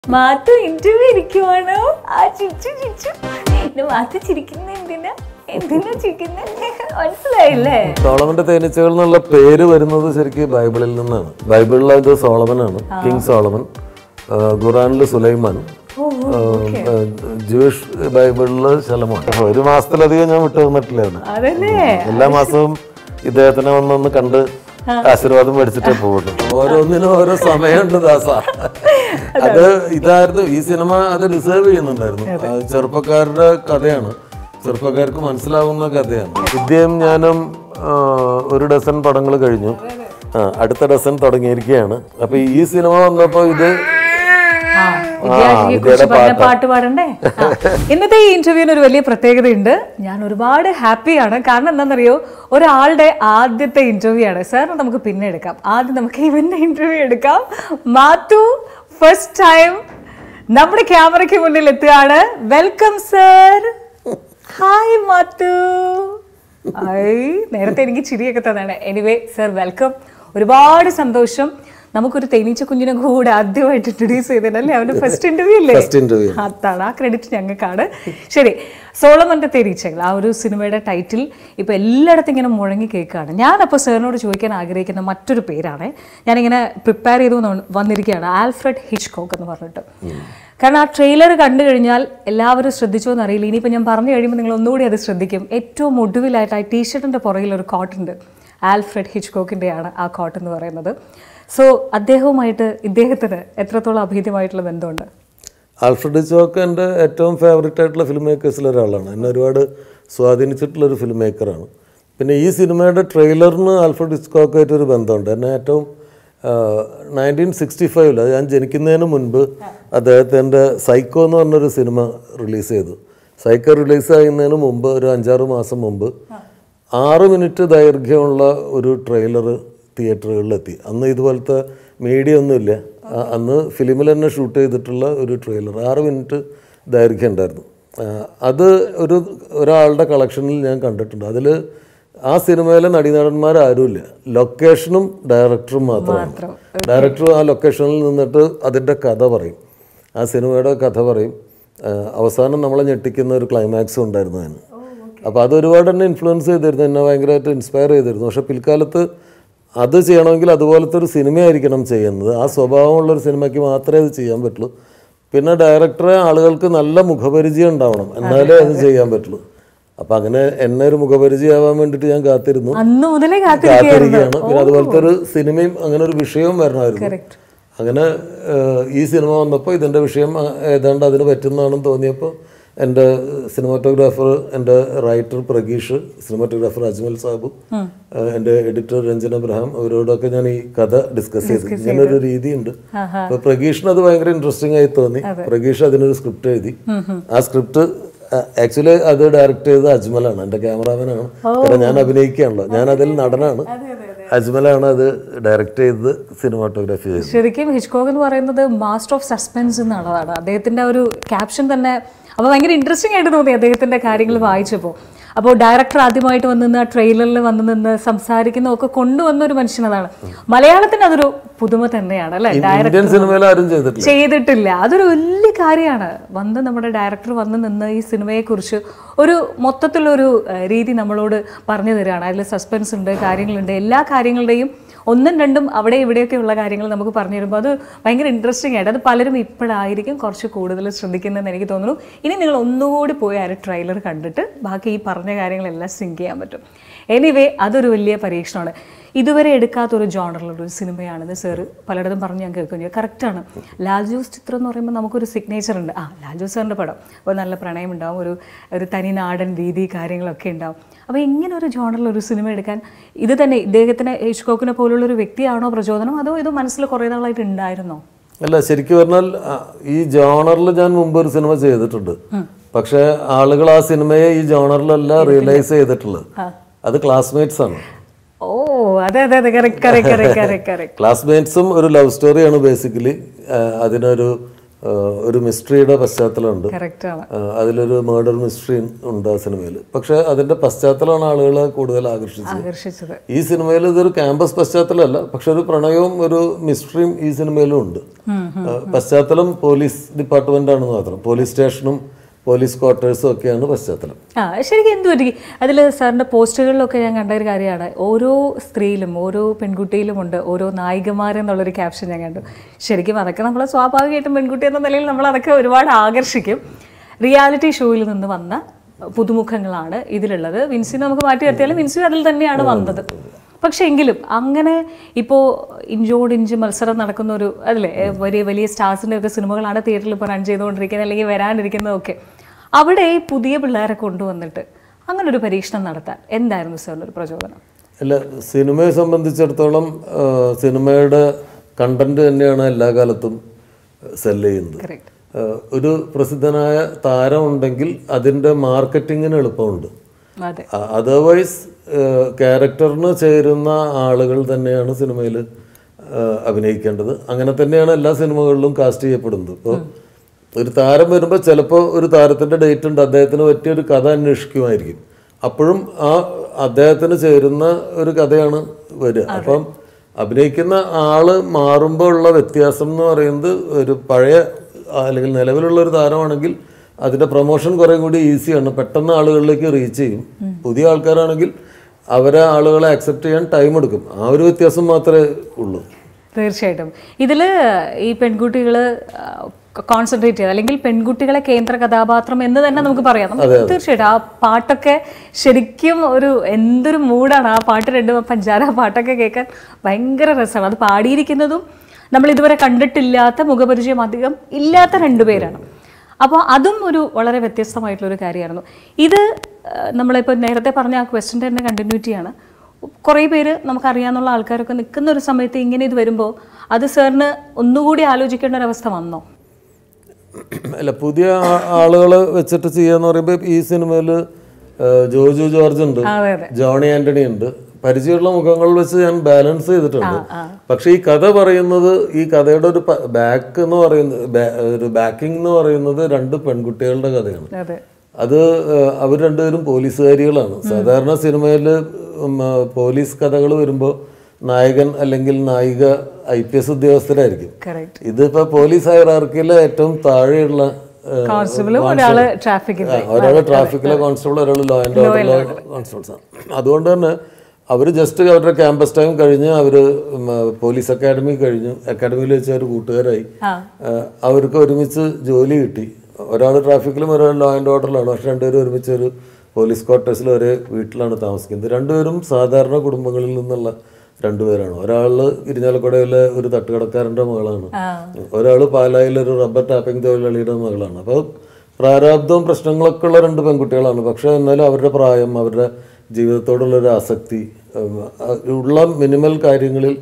Mathu interview ഇരിക്കുവാണോ ആ ചിച്ചു ചിച്ചു എന്റെ മാത്തു ചിരിക്കുന്ന എന്തിനാ എന്തിനാ ചിരിക്കുന്നത് മനസ്സിലായില്ലേ സോളമന്റെ തേനീച്ചകൾ എന്നുള്ള പേര് വരുന്നത് ശരിക്കും ബൈബിളിൽ നിന്നാണ് ബൈബിളിൽ ഇത് സോളമനാണ് കിങ് സോളമൻ ആ, ഖുറാനിൽ സുലൈമാൻ ആ, ആ, ജൂയിഷ് ബൈബിളില് ശലമോൻ ഒരു മാസത്തിലധികം ഞാൻ വിട്ടു തന്നിട്ടില്ലായിരുന്നു അതല്ലേ എല്ലാ മാസവും ഇദ്ദേഹത്തിനെ വന്നൊന്ന് കണ്ട് ആശീർവാദം മേടിച്ചിട്ടേ പോകുന്നു ഓരോന്നിനും ഓരോ സമയമുണ്ട് ദാസ അത് ഇതായിരുന്നു ഈ സിനിമ അത് ഡിസേർവ് ചെയ്യുന്നുണ്ടായിരുന്നു ആ, ചെറുപ്പക്കാരുടെ കഥയാണ് ചെറുപ്പക്കാർക്ക് മനസ്സിലാവുന്ന കഥയാണ് വിദ്യയും ഞാനും ആ, ഒരു ഡസൻ പടങ്ങൾ കഴിഞ്ഞു ആ, അടുത്ത ഡസൻ തുടങ്ങിയിരിക്കുകയാണ് അപ്പൊ ഈ സിനിമ വന്നപ്പോ ഇത് ആ, വിദ്യാർത്ഥിയെ കുറിച്ച് പറഞ്ഞ പാട്ട് പാടണ്ടേ ആ. ഇന്നത്തെ ഈ ഇന്റർവ്യൂവിന് ഒരു വലിയ പ്രത്യേകതയുണ്ട് ഞാൻ ഒരുപാട് ഹാപ്പിയാണ് കാരണം എന്താണെന്നറിയോ ഒരാളുടെ ആദ്യത്തെ ഇന്റർവ്യൂ ആണ് സാർ നമുക്ക് പിന്നെ എടുക്കാം ആദ്യം നമുക്ക് ഇവന്റെ ഇന്റർവ്യൂ എടുക്കാം മാത്തു ഫസ്റ്റ് ടൈം നമ്മുടെ ക്യാമറയ്ക്ക് മുന്നിൽ എത്തുകയാണ് welcome sir hi Mathu I നേരത്തെ എനിക്ക് ചിരിയൊക്കെ തന്നാണ് എനിവേ സർ വെൽക്കം ഒരുപാട് സന്തോഷം നമുക്കൊരു തേനീച്ച കുഞ്ഞിനെ കൂടെ ആദ്യമായിട്ട് ഇൻട്രൊഡ്യൂസ് ചെയ്തതല്ലേ അവന്റെ ഫസ്റ്റ് ഇന്റർവ്യൂ അല്ലേ ഫസ്റ്റ് ഇന്റർവ്യൂ അതാണ് ആ ക്രെഡിറ്റ് ഞങ്ങൾക്കാണ് ശരി സോളമന്റെ തേനീച്ചകൾ ആ ഒരു സിനിമയുടെ ടൈറ്റിൽ ഇപ്പൊ എല്ലായിടത്തും ഇങ്ങനെ മുഴങ്ങി കേൾക്കുകയാണ് ഞാനപ്പോൾ സാറിനോട് ചോദിക്കാൻ ആഗ്രഹിക്കുന്ന മറ്റൊരു പേരാണ് ഞാനിങ്ങനെ പ്രിപ്പയർ ചെയ്തു വന്ന് വന്നിരിക്കുകയാണ് ആൽഫ്രഡ് ഹിച്ച്കോക്ക് എന്ന് പറഞ്ഞിട്ട് കാരണം ആ ട്രെയിലർ കണ്ടു കഴിഞ്ഞാൽ എല്ലാവരും ശ്രദ്ധിച്ചോ എന്ന് അറിയില്ല ഇനിയിപ്പോൾ ഞാൻ പറഞ്ഞു കഴിയുമ്പോൾ നിങ്ങൾ ഒന്നുകൂടി അത് ശ്രദ്ധിക്കും ഏറ്റവും ഒടുവിലായിട്ട് ആ ടീഷർട്ടിൻ്റെ പുറകിൽ ഒരു കോട്ടുണ്ട് ആൽഫ്രഡ് ഹിച്ച്കോക്കിൻ്റെയാണ് ആ കോട്ട് എന്ന് പറയുന്നത് സോ അദ്ദേഹവുമായിട്ട് ഇദ്ദേഹത്തിന് എത്രത്തോളം അഭേദ്യമായിട്ടുള്ള ബന്ധമുണ്ട് ആൽഫ്രഡ് ചോക്ക് എൻ്റെ ഏറ്റവും ഫേവറേറ്റ് ആയിട്ടുള്ള ഫിലിം മേക്കേഴ്സിൽ ഒരാളാണ് എന്നെ ഒരുപാട് സ്വാധീനിച്ചിട്ടുള്ള ഒരു ഫിലിം മേക്കറാണ് പിന്നെ ഈ സിനിമയുടെ ട്രെയിലറിന് ആൽഫ്രഡ് ഹിച്ച്കോക്കായിട്ട് ഒരു ബന്ധമുണ്ട് എന്നെ ഏറ്റവും നയൻറ്റീൻ സിക്സ്റ്റി ഫൈവിൽ അത് ഞാൻ ജനിക്കുന്നതിന് മുൻപ് അദ്ദേഹത്തിൻ്റെ സൈക്കോ എന്ന് പറഞ്ഞൊരു സിനിമ റിലീസ് ചെയ്തു സൈക്കോ റിലീസ് ചെയ്യുന്നതിന് മുമ്പ് ഒരു അഞ്ചാറ് മാസം മുമ്പ് ആറ് മിനിറ്റ് ദൈർഘ്യമുള്ള ഒരു ട്രെയിലർ തിയേറ്ററുകളിലെത്തി അന്ന് ഇതുപോലത്തെ മീഡിയ ഒന്നുമില്ല ആ- അന്ന് ഫിലിമിൽ തന്നെ ഷൂട്ട് ചെയ്തിട്ടുള്ള ഒരു ട്രെയിലർ ആറ് മിനിറ്റ് ദൈർഘ്യം ഉണ്ടായിരുന്നു ആ, അത് ഒരു ഒരാളുടെ കളക്ഷനിൽ ഞാൻ കണ്ടിട്ടുണ്ട് അതിൽ ആ സിനിമയിലെ നടീനടന്മാർ ആരുമില്ല ലൊക്കേഷനും ഡയറക്ടറും മാത്രമാണ് ഡയറക്ടർ ആ ലൊക്കേഷനിൽ നിന്നിട്ട് അതിൻ്റെ കഥ പറയും ആ സിനിമയുടെ കഥ പറയും ആ, അവസാനം നമ്മളെ ഞെട്ടിക്കുന്ന ഒരു ക്ലൈമാക്സും ഉണ്ടായിരുന്നു അതിന് അപ്പോൾ അത് ഒരുപാട് എന്നെ ഇൻഫ്ലുവൻസ് ചെയ്തിരുന്നു എന്നെ ഭയങ്കരമായിട്ട് ഇൻസ്പയർ ചെയ്തിരുന്നു പക്ഷെ പിൽക്കാലത്ത് അത് ചെയ്യണമെങ്കിൽ അതുപോലത്തെ ഒരു സിനിമയായിരിക്കണം ചെയ്യുന്നത് ആ സ്വഭാവമുള്ള ഒരു സിനിമയ്ക്ക് മാത്രമേ അത് ചെയ്യാൻ പറ്റുള്ളൂ പിന്നെ ഡയറക്ടറെ ആളുകൾക്ക് നല്ല മുഖപരിചയം ഉണ്ടാവണം എന്നാലേ അത് ചെയ്യാൻ പറ്റുള്ളൂ അപ്പം അങ്ങനെ എന്നെ ഒരു മുഖപരിചയമാവാൻ വേണ്ടിയിട്ട് ഞാൻ കാത്തിരുന്നു അന്ന് മുതലേ കാത്തിരിക്കുകയായിരുന്നു കാത്തിരിക്കുകയാണ് പിന്നെ അതുപോലത്തെ ഒരു സിനിമയും അങ്ങനെ ഒരു വിഷയവും വരണമായിരുന്നു അങ്ങനെ ഏഹ്, ഈ സിനിമ വന്നപ്പോൾ ഇതിൻ്റെ വിഷയം അ- ഏതാണ്ട് അതിന് പറ്റുന്നതാണെന്ന് തോന്നിയപ്പോൾ എൻ്റെ സിനിമാറ്റോഗ്രാഫർ എൻ്റെ റൈറ്റർ പ്രഗീഷ് സിനിമാറ്റോഗ്രാഫർ അജ്മൽ സാബു ഏഹ്, എൻ്റെ എഡിറ്റർ രഞ്ജൻ അബ്രഹാം അവരോടൊക്കെ ഞാൻ ഈ കഥ ഡിസ്കസ് ചെയ്തു ഇങ്ങനെ ഒരു രീതിയുണ്ട് അപ്പൊ പ്രഗീഷിന് അത് ഭയങ്കര ഇൻട്രസ്റ്റിംഗ് ആയി തോന്നി പ്രഗീഷ് അതിനൊരു സ്ക്രിപ്റ്റ് എഴുതി ആ സ്ക്രിപ്റ്റ് ആക്ച്വലി അത് ഡയറക്റ്റ് ചെയ്തത് അജ്മലാണ് എൻ്റെ ക്യാമറാമാനാണ് കാരണം ഞാൻ അഭിനയിക്കുകയാണല്ലോ ഞാൻ അതിൽ നടനാണ് അജ്മലാണ് അത് ഡയറക്റ്റ് ചെയ്തത് സിനിമാറ്റോഗ്രാഫി ചെയ്തത് ശരിക്കും ഹിച്ച്കോക്ക് എന്ന് പറയുന്നത് മാസ്റ്റർ ഓഫ് സസ്പെൻസ് എന്നുള്ളതാണ് അദ്ദേഹത്തിന്റെ ആ ഒരു ക്യാപ്ഷൻ തന്നെ അപ്പോൾ ഭയങ്കര ഇൻട്രസ്റ്റിംഗ് ആയിട്ട് തോന്നി അദ്ദേഹത്തിന്റെ കാര്യങ്ങൾ വായിച്ചപ്പോൾ അപ്പോൾ ഡയറക്ടർ ആദ്യമായിട്ട് വന്ന് നിന്ന് ആ ട്രെയിലറിൽ വന്ന് നിന്ന് സംസാരിക്കുന്ന ഒക്കെ കൊണ്ടുവന്ന ഒരു മനുഷ്യനതാണ് മലയാളത്തിന് അതൊരു പുതുമ തന്നെയാണ് അല്ലെ ഇന്ത്യൻ സിനിമയിൽ ആരും ചെയ്തിട്ടില്ല ചെയ്തിട്ടില്ല അതൊരു വലിയ കാര്യമാണ് വന്ന് നമ്മുടെ ഡയറക്ടർ വന്ന് നിന്ന് ഈ സിനിമയെക്കുറിച്ച് ഒരു മൊത്തത്തിലൊരു ഏഹ്, രീതി നമ്മളോട് പറഞ്ഞു തരികയാണ് അതിൽ സസ്പെൻസ് ഉണ്ട് കാര്യങ്ങളുണ്ട് എല്ലാ കാര്യങ്ങളുടെയും ഒന്നും രണ്ടും അവിടെ ഇവിടെയൊക്കെ ഉള്ള കാര്യങ്ങൾ നമുക്ക് പറഞ്ഞു തരുമ്പോൾ അത് ഭയങ്കര ഇൻട്രസ്റ്റിംഗ് ആയിട്ട് അത് പലരും ഇപ്പോഴായിരിക്കും കുറച്ച് കൂടുതൽ ശ്രദ്ധിക്കുന്നതെന്ന് എനിക്ക് തോന്നുന്നു ഇനി നിങ്ങൾ ഒന്നുകൂടി പോയി ആ ഒരു ട്രെയിലർ കണ്ടിട്ട് ബാക്കി ഈ പറഞ്ഞ കാര്യങ്ങളെല്ലാം സിങ്ക് ചെയ്യാൻ പറ്റും എനിവേ അതൊരു വലിയ പരീക്ഷണമാണ് ഇതുവരെ എടുക്കാത്ത ഒരു ജോണറിലുള്ള ഒരു സിനിമയാണെന്ന് സാറ് പലയിടത്തും പറഞ്ഞ് ഞാൻ കേൾക്കുന്നു കറക്റ്റാണ് ലാൽ ജോസ് ചിത്രം എന്ന് പറയുമ്പോൾ നമുക്കൊരു സിഗ്നേച്ചർ ഉണ്ട് ആ ലാൽ ജോസ് സാറിൻ്റെ പടം അപ്പോൾ നല്ല പ്രണയം ഉണ്ടാവും ഒരു ഒരു തനി നാടൻ രീതി കാര്യങ്ങളൊക്കെ ഉണ്ടാവും അപ്പോൾ ഇങ്ങനെ ഒരു ജോണറിൽ ഒരു സിനിമ എടുക്കാൻ ഇത് തന്നെ ഇദ്ദേഹത്തിന് ഹിച്ച്കോക്കിനെ പോലുള്ള ഒരു വ്യക്തിയാണോ പ്രചോദനം അതോ ഇത് മനസ്സിൽ കുറേ നാളായിട്ട് ഉണ്ടായിരുന്നോ അല്ല ശരിക്കും പറഞ്ഞാൽ ആ, ഈ ജോണറിൽ ഞാൻ മുമ്പ് ഒരു സിനിമ ചെയ്തിട്ടുണ്ട് പക്ഷെ ആളുകൾ ആ സിനിമയെ ഈ ജോണറിലല്ല റിയലൈസ് ചെയ്തിട്ടുള്ളത് അത് ക്ലാസ്മേറ്റ്സ് ആണ് ഓ അതെ അതെ അതെ correct correct correct correct correct ക്ലാസ്മേറ്റ്സും ഒരു ലവ് സ്റ്റോറിയാണ് ബേസിക്കലി അതിനൊരു ആ, ഒരു മിസ്റ്ററിയുടെ പശ്ചാത്തലമുണ്ട് കറക്റ്റ് ആണ് ആ, അതിലൊരു മേർഡർ മിസ്റ്ററി ഉണ്ട് ആ സിനിമയിൽ പക്ഷെ അതിന്റെ പശ്ചാത്തലമാണ് ആളുകളെ കൂടുതൽ ആകർഷിച്ചത് ആകർഷിച്ചത് ഈ സിനിമയിൽ ഇതൊരു ക്യാമ്പസ് പശ്ചാത്തലമല്ല പക്ഷെ ഒരു പ്രണയവും ഒരു മിസ്റ്ററിയും ഈ സിനിമയിലും ഉണ്ട് ആ, പശ്ചാത്തലം പോലീസ് ഡിപ്പാർട്ട്മെന്റ് ആണെന്ന് മാത്രം പോലീസ് സ്റ്റേഷനും പോലീസ് ക്വാർട്ടേഴ്സും ഒക്കെയാണ് പശ്ചാത്തലം ആ ശരിക്കും എന്ത് പറ്റി അതിൽ സാറിൻ്റെ പോസ്റ്റുകളിലൊക്കെ ഞാൻ കണ്ട ഒരു കാര്യമാണ് ഓരോ സ്ത്രീയിലും ഓരോ പെൺകുട്ടിയിലുമുണ്ട് ഓരോ നായികമാരെന്നുള്ളൊരു ക്യാപ്ഷൻ ഞാൻ കണ്ടു ശരിക്കും അതൊക്കെ നമ്മളെ സ്വാഭാവികമായിട്ടും പെൺകുട്ടി എന്ന നിലയിൽ നമ്മൾ അതൊക്കെ ഒരുപാട് ആകർഷിക്കും റിയാലിറ്റി ഷോയിൽ നിന്ന് വന്ന പുതുമുഖങ്ങളാണ് ഇതിലുള്ളത് വിൻസിനെ നമുക്ക് മാറ്റി നിർത്തിയാലും വിൻസി അതിൽ തന്നെയാണ് വന്നത് പക്ഷേ എങ്കിലും അങ്ങനെ ഇപ്പോൾ ഇഞ്ചോട് ഇഞ്ച് മത്സരം നടക്കുന്ന ഒരു അല്ലേ വലിയ വലിയ സ്റ്റാർസിൻ്റെ ഒക്കെ സിനിമകളാണ് തിയേറ്ററിൽ ഇപ്പോൾ റൺ ചെയ്തുകൊണ്ടിരിക്കുന്നത് അല്ലെങ്കിൽ വരാനിരിക്കുന്നതൊക്കെ അവിടെ ഈ പുതിയ പിള്ളേരെ കൊണ്ടുവന്നിട്ട് അങ്ങനെ ഒരു പരീക്ഷണം നടത്താൻ എന്തായിരുന്നു സാറിൻ്റെ ഒരു പ്രചോദനം അല്ല സിനിമയെ സംബന്ധിച്ചിടത്തോളം ആ, സിനിമയുടെ കണ്ടന്റ് തന്നെയാണ് എല്ലാ കാലത്തും സെല് ചെയ്യുന്നത് കറക്റ്റ് ആ, ഒരു പ്രസിദ്ധനായ താരം ഉണ്ടെങ്കിൽ അതിൻ്റെ മാർക്കറ്റിങ്ങിന് എളുപ്പമുണ്ട് അതെ അതർവൈസ് ക്യാരക്ടറിന് ചേരുന്ന ആളുകൾ തന്നെയാണ് സിനിമയിൽ അഭിനയിക്കേണ്ടത് അങ്ങനെ തന്നെയാണ് എല്ലാ സിനിമകളിലും കാസ്റ്റ് ചെയ്യപ്പെടുന്നത് ഇപ്പോൾ ഒരു താരം വരുമ്പോൾ ചിലപ്പോൾ ഒരു താരത്തിൻ്റെ ഡേറ്റ് ഉണ്ട് അദ്ദേഹത്തിന് പറ്റിയൊരു കഥ അന്വേഷിക്കുമായിരിക്കും അപ്പോഴും ആ അദ്ദേഹത്തിന് ചേരുന്ന ഒരു കഥയാണ് വരിക അപ്പം അഭിനയിക്കുന്ന ആള് മാറുമ്പോൾ ഉള്ള വ്യത്യാസം എന്ന് പറയുന്നത് ഒരു പഴയ അല്ലെങ്കിൽ നിലവിലുള്ള ഒരു താരമാണെങ്കിൽ അതിന്റെ പ്രൊമോഷൻ കുറെ കൂടി ഈസിയാണ് പെട്ടെന്ന് ആളുകളിലേക്ക് റീച്ച് ചെയ്യും പുതിയ ആൾക്കാരാണെങ്കിൽ അവരെ ആളുകളെ അക്സെപ്റ്റ് ചെയ്യാൻ ടൈം എടുക്കും ആ ഒരു വ്യത്യാസം മാത്രമേ ഉള്ളൂ തീർച്ചയായിട്ടും ഇതിൽ ഈ പെൺകുട്ടികൾ കോൺസെൻട്രേറ്റ് ചെയ്ത് അല്ലെങ്കിൽ പെൺകുട്ടികളെ കേന്ദ്ര കഥാപാത്രം എന്ന് തന്നെ നമുക്ക് പറയാം നമുക്ക് തീർച്ചയായിട്ടും ആ പാട്ടൊക്കെ ശരിക്കും ഒരു എന്തൊരു മൂഡാണ് ആ പാട്ട് രണ്ട് പഞ്ചാര പാട്ടൊക്കെ കേൾക്കാൻ ഭയങ്കര രസമാണ് അത് പാടിയിരിക്കുന്നതും നമ്മൾ ഇതുവരെ കണ്ടിട്ടില്ലാത്ത മുഖപരിചയം അധികം ഇല്ലാത്ത രണ്ടുപേരാണ് അപ്പോൾ അതും ഒരു വളരെ വ്യത്യസ്തമായിട്ടുള്ള ഒരു കാര്യമായിരുന്നു ഇത് ആ, നമ്മളിപ്പോൾ നേരത്തെ പറഞ്ഞ ആ ക്വസ്റ്റിൻ്റെ തന്നെ കണ്ടിന്യൂറ്റിയാണ് കുറേ പേര് നമുക്കറിയാവുന്ന ആൾക്കാരൊക്കെ നിൽക്കുന്ന ഒരു സമയത്ത് ഇങ്ങനെ ഇത് വരുമ്പോൾ അത് സാറിന് ഒന്നുകൂടി ആലോചിക്കേണ്ട ഒരു അവസ്ഥ വന്നോ അല്ല പുതിയ ആ- ആളുകളെ വെച്ചിട്ട് ചെയ്യാന്ന് പറയുമ്പോൾ ഈ സിനിമയിൽ ജോജു ജോർജ് ഉണ്ട് അതെ അതെ ജോണി ആന്റണി ഉണ്ട് പരിചയമുള്ള മുഖങ്ങൾ വെച്ച് ഞാൻ ബാലൻസ് ചെയ്തിട്ടുണ്ട് പക്ഷെ ഈ കഥ പറയുന്നത് ഈ കഥയുടെ ഒരു ബാക്ക് എന്ന് പറയുന്നത് ബാ- ഒരു ബാക്കിംഗ് എന്ന് പറയുന്നത് രണ്ട് പെൺകുട്ടികളുടെ കഥയാണ് അതെ അത് ഏഹ്, അവർ രണ്ടുപേരും പോലീസുകാരികളാണ് സാധാരണ സിനിമയിൽ പോലീസ് കഥകൾ വരുമ്പോൾ നായകൻ അല്ലെങ്കിൽ നായിക ഐ പി എസ് ഉദ്യോഗസ്ഥരായിരിക്കും കറക്റ്റ് ഇതിപ്പോ പോലീസ് ഹൈറാർക്കിയിലെ ഏറ്റവും താഴെയുള്ള ഏഹ്, കോൺസ്റ്റബിളും ഒരാള് ട്രാഫിക്കിന്റെ ആ, ഒരാള് ട്രാഫിക്കിലെ കോൺസ്റ്റബിൾ ഒരാൾ ലോ ആൻഡ് ഓർഡറിലെ കോൺസ്റ്റബിൾസ് ആണ് അതുകൊണ്ട് തന്നെ അവർ ജസ്റ്റ് അവരുടെ ക്യാമ്പസ് ടൈം കഴിഞ്ഞ് അവർ പോലീസ് അക്കാഡമി കഴിഞ്ഞു അക്കാഡമിയിൽ വെച്ച് അവർ കൂട്ടുകാരായി ആ ആ, അവർക്ക് ഒരുമിച്ച് ജോലി കിട്ടി ഒരാൾ ട്രാഫിക്കിലും ഒരാൾ ലോ ആൻഡ് ഓർഡറിലാണ് പക്ഷെ രണ്ടുപേരും ഒരുമിച്ച് ഒരു പോലീസ് ക്വാർട്ടേഴ്സിൽ ഒരേ വീട്ടിലാണ് താമസിക്കുന്നത് രണ്ടുപേരും സാധാരണ കുടുംബങ്ങളിൽ നിന്നുള്ള രണ്ടുപേരാണ് ഒരാൾ ഇരിഞ്ഞാലക്കുടയിലെ ഒരു തട്ടുകടക്കാരൻ്റെ മകളാണ് ആ ഒരാൾ പാലായിലെ ഒരു റബ്ബർ ടാപ്പിംഗ് തൊഴിലാളിയുടെ മകളാണ് അപ്പോൾ പ്രാരാബ്ദവും പ്രശ്നങ്ങളൊക്കെ ഉള്ള രണ്ട് പെൺകുട്ടികളാണ് പക്ഷേ എന്നാലും അവരുടെ പ്രായം അവരുടെ ജീവിതത്തോടുള്ള ഒരു ആസക്തി ഉം, അഹ് ഉള്ള മിനിമൽ കാര്യങ്ങളിൽ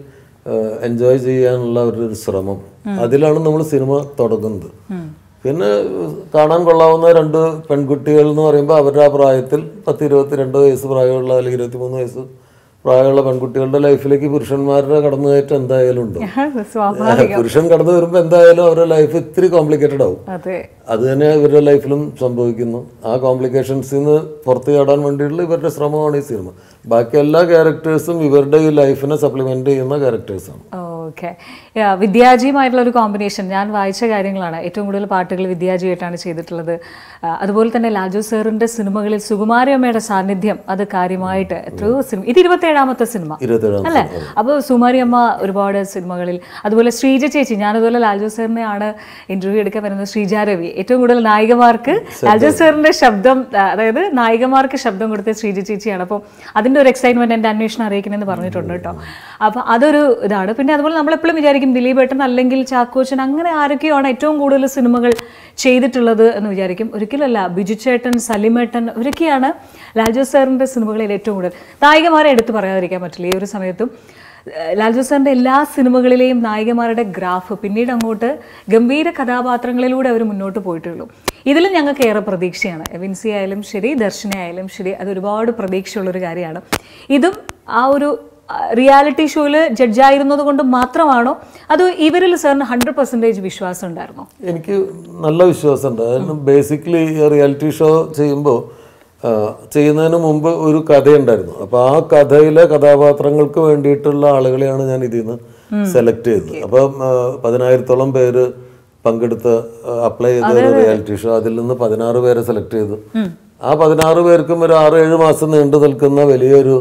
എൻജോയ് ചെയ്യാനുള്ള അവരുടെ ഒരു ശ്രമം അതിലാണ് നമ്മൾ സിനിമ തുടങ്ങുന്നത് പിന്നെ ഉം, കാണാൻ കൊള്ളാവുന്ന രണ്ട് പെൺകുട്ടികൾ എന്ന് പറയുമ്പോൾ അവരുടെ ആ പ്രായത്തിൽ പത്ത് ഇരുപത്തിരണ്ട് വയസ്സ് പ്രായമുള്ള അല്ലെങ്കിൽ ഇരുപത്തിമൂന്ന് വയസ്സ് പ്രായമുള്ള പെൺകുട്ടികളുടെ ലൈഫിലേക്ക് പുരുഷന്മാരുടെ കടന്നുകയറ്റം എന്തായാലും ഉണ്ട് സ്വാഭാവികം പുരുഷൻ കടന്നു വരുമ്പോൾ എന്തായാലും അവരുടെ ലൈഫ് ഇത്തിരി കോംപ്ലിക്കേറ്റഡ് ആവും അതെ അത് തന്നെ ഇവരുടെ ലൈഫിലും സംഭവിക്കുന്നു ആ കോംപ്ലിക്കേഷൻസിൽ നിന്ന് പുറത്ത് ചാടാൻ വേണ്ടിയിട്ടുള്ള ഇവരുടെ ശ്രമമാണ് ഈ സിനിമ ബാക്കി എല്ലാ ക്യാരക്ടേഴ്സും ഇവരുടെ ഈ ലൈഫിനെ സപ്ലിമെന്റ് ചെയ്യുന്ന ക്യാരക്ടേഴ്സാണ് ഓക്കെ വിദ്യാജിയുമായിട്ടുള്ള ഒരു കോമ്പിനേഷൻ ഞാൻ വായിച്ച കാര്യങ്ങളാണ് ഏറ്റവും കൂടുതൽ പാട്ടുകൾ വിദ്യാജിയായിട്ടാണ് ചെയ്തിട്ടുള്ളത് ആ, അതുപോലെ തന്നെ ലാജു സാറിന്റെ സിനിമകളിൽ സുകുമാരിയമ്മയുടെ സാന്നിധ്യം അത് കാര്യമായിട്ട് എത്രയോ സിനിമ ഇത് ഇരുപത്തേഴാമത്തെ സിനിമ ഇരുപത്തേഴാം അല്ലേ അപ്പോൾ സുമാരിയമ്മ ഒരുപാട് സിനിമകളിൽ അതുപോലെ ശ്രീജ ചേച്ചി ഞാനതുപോലെ ലാൽജോ സാറിനെ ആണ് ഇന്റർവ്യൂ എടുക്കാൻ വരുന്നത് ശ്രീജ രവി ഏറ്റവും കൂടുതൽ നായികമാർക്ക് ലാൽജോ സാറിന്റെ ശബ്ദം ആ, അതായത് നായികമാർക്ക് ശബ്ദം കൊടുത്ത ശ്രീജ ചേച്ചിയാണ് അപ്പോൾ അതിന്റെ ഒരു എക്സൈറ്റ്മെന്റ് എൻ്റെ അന്വേഷണം അറിയിക്കണമെന്ന് പറഞ്ഞിട്ടുണ്ട് കേട്ടോ അപ്പോൾ അതൊരു ഇതാണ് പിന്നെ അതുപോലെ നമ്മളെപ്പോഴും വിചാരിക്കും ദിലീപ് ഏട്ടൻ അല്ലെങ്കിൽ ചാക്കോച്ചൻ അങ്ങനെ ആരൊക്കെയാണ് ഏറ്റവും കൂടുതൽ സിനിമകൾ ചെയ്തിട്ടുള്ളത് എന്ന് വിചാരിക്കും ഒരിക്കലല്ല ബിജു ചേട്ടൻ സലിമേട്ടൻ ഇവരൊക്കെയാണ് ലാൽജോ സാറിന്റെ സിനിമകളിൽ ഏറ്റവും കൂടുതൽ നായികമാരെ എടുത്തു പറയാതിരിക്കാൻ പറ്റില്ല ഈ ഒരു സമയത്തും ഏഹ് ലാൽജോ സാറിന്റെ എല്ലാ സിനിമകളിലെയും നായികമാരുടെ ഗ്രാഫ് പിന്നീട് അങ്ങോട്ട് ഗംഭീര കഥാപാത്രങ്ങളിലൂടെ അവർ മുന്നോട്ട് പോയിട്ടുള്ളൂ ഇതിലും ഞങ്ങൾക്ക് ഏറെ പ്രതീക്ഷയാണ് വിൻസി ആയാലും ശരി ദർശന ആയാലും ശരി അത് ഒരുപാട് പ്രതീക്ഷയുള്ളൊരു കാര്യമാണ് ഇതും ആ ഒരു റിയാലിറ്റി ഷോയിൽ ജഡ്ജായിരുന്നത് കൊണ്ട് മാത്രമാണോ അതോ ഇവരിൽ സാറിന് ഹൺഡ്രഡ് പെർസെൻറ്റേജ് വിശ്വാസം ഉണ്ടായിരുന്നോ എനിക്ക് നല്ല വിശ്വാസമുണ്ട് അതിന് ബേസിക്കലി റിയാലിറ്റി ഷോ ചെയ്യുമ്പോൾ ചെയ്യുന്നതിന് മുമ്പ് ഒരു കഥയുണ്ടായിരുന്നു അപ്പോൾ ആ കഥയിലെ കഥാപാത്രങ്ങൾക്ക് വേണ്ടിയിട്ടുള്ള ആളുകളെയാണ് ഞാൻ ഇതിൽ നിന്ന് സെലക്ട് ചെയ്തത് അപ്പം ആ, പതിനായിരത്തോളം പേര് പങ്കെടുത്ത് അപ്ലൈ ചെയ്ത ഒരു റിയാലിറ്റി ഷോ അതിൽ നിന്ന് പതിനാറ് പേരെ സെലക്ട് ചെയ്തു ആ പതിനാറ് പേർക്കും ഒരു ആറ് ഏഴ് മാസം നീണ്ടു നിൽക്കുന്ന വലിയൊരു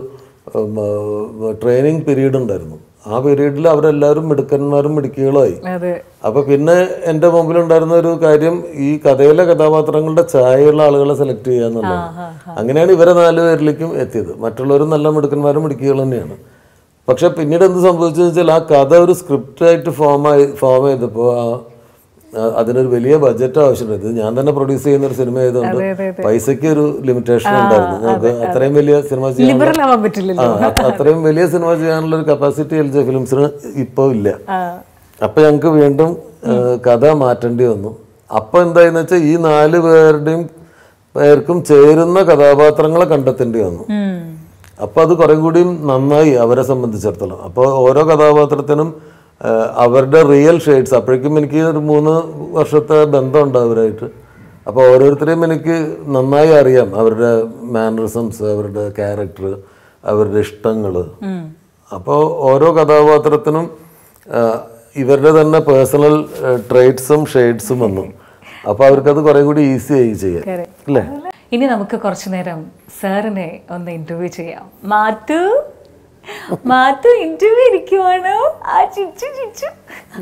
ട്രെയിനിങ് പീരീഡ് ഉണ്ടായിരുന്നു ആ പീരീഡിൽ അവരെല്ലാവരും മിടുക്കന്മാരും മിടുക്കികളുമായി അതെ അപ്പൊ പിന്നെ എൻ്റെ മുമ്പിലുണ്ടായിരുന്ന ഒരു കാര്യം ഈ കഥയിലെ കഥാപാത്രങ്ങളുടെ ചായയുള്ള ആളുകളെ സെലക്ട് ചെയ്യുക എന്നുള്ളത് അങ്ങനെയാണ് ഇവരെ നാല് പേരിലേക്കും എത്തിയത് മറ്റുള്ളവരും നല്ല മിടുക്കന്മാരും മിടുക്കികൾ തന്നെയാണ് പക്ഷെ പിന്നീട് എന്ത് സംഭവിച്ചു വെച്ചാൽ ആ കഥ ഒരു സ്ക്രിപ്റ്റായിട്ട് ഫോം ആയി ഫോം ചെയ്തപ്പോൾ ആ ആ- അതിനൊരു വലിയ ബഡ്ജറ്റ് ആവശ്യമുണ്ട് ഇത് ഞാൻ തന്നെ പ്രൊഡ്യൂസ് ചെയ്യുന്ന ഒരു സിനിമ ആയതുകൊണ്ട് പൈസയ്ക്ക് ഒരു ലിമിറ്റേഷൻ ഉണ്ടായിരുന്നു നമുക്ക് അത്രയും വലിയ സിനിമ ചെയ്യാൻ ലിബറൽ ആവാൻ പറ്റില്ലല്ലോ ആ, അത് അത്രയും വലിയ സിനിമ ചെയ്യാനുള്ള ഒരു കപ്പാസിറ്റി എൽ ജെ ഫിലിംസിന് ഇപ്പോൾ ഇല്ല ആ, അപ്പൊ ഞങ്ങൾക്ക് വീണ്ടും ഏഹ്, കഥ മാറ്റേണ്ടി വന്നു അപ്പൊ എന്തായെന്ന് വെച്ചാൽ ഈ നാല് പേരുടെയും പേർക്കും ചേരുന്ന കഥാപാത്രങ്ങളെ കണ്ടെത്തേണ്ടി വന്നു ഉം. അപ്പൊ അത് കുറെ കൂടിയും നന്നായി അവരെ സംബന്ധിച്ചിടത്തോളം അപ്പോൾ ഓരോ കഥാപാത്രത്തിനും ഏഹ്, അവരുടെ റിയൽ ഷെയ്ഡ്സ് അപ്പോഴേക്കും എനിക്ക് ഒരു മൂന്ന് വർഷത്തെ ബന്ധമുണ്ട് അവരായിട്ട് അപ്പോൾ ഓരോരുത്തരെയും എനിക്ക് നന്നായി അറിയാം അവരുടെ മാനറിസംസ് അവരുടെ ക്യാരക്ടർ അവരുടെ ഇഷ്ടങ്ങൾ അപ്പോൾ ഓരോ കഥാപാത്രത്തിനും ഏഹ്, ഇവരുടെ തന്നെ പേഴ്സണൽ ട്രേറ്റ്സും ഷെയ്ഡ്സും വന്നു അപ്പോൾ അവർക്കത് കുറെ കൂടി ഈസി ആയി ചെയ്യാൻ Correct. അല്ലേ ഇനി നമുക്ക് കുറച്ചു നേരം സാറിനെ ഒന്ന് ഇന്റർവ്യൂ ചെയ്യാം മാത്തു മാത്തു ഇന്റർവ്യൂ ഇരിക്കുവാണോ ആ ചിച്ചു ചിച്ചു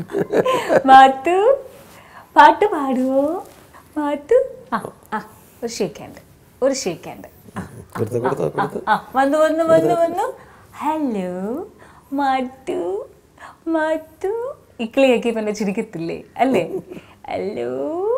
മാത്തു പാട്ട് പാടുവോ മാത്തു ആ ആ ഒരു ഷേക്കാണ്ട് ഒരു ഷേക്കാണ്ട് കൊടുത്ത് കൊടുത്ത് കൊടുത്ത് ആ വന്നു വന്നു വന്നു വന്നു ഹലോ മാത്തു മാത്തു ഇക്കളിയാക്കി പിന്നെ ചിരിക്കത്തില്ലേ അല്ലേ ഹലോ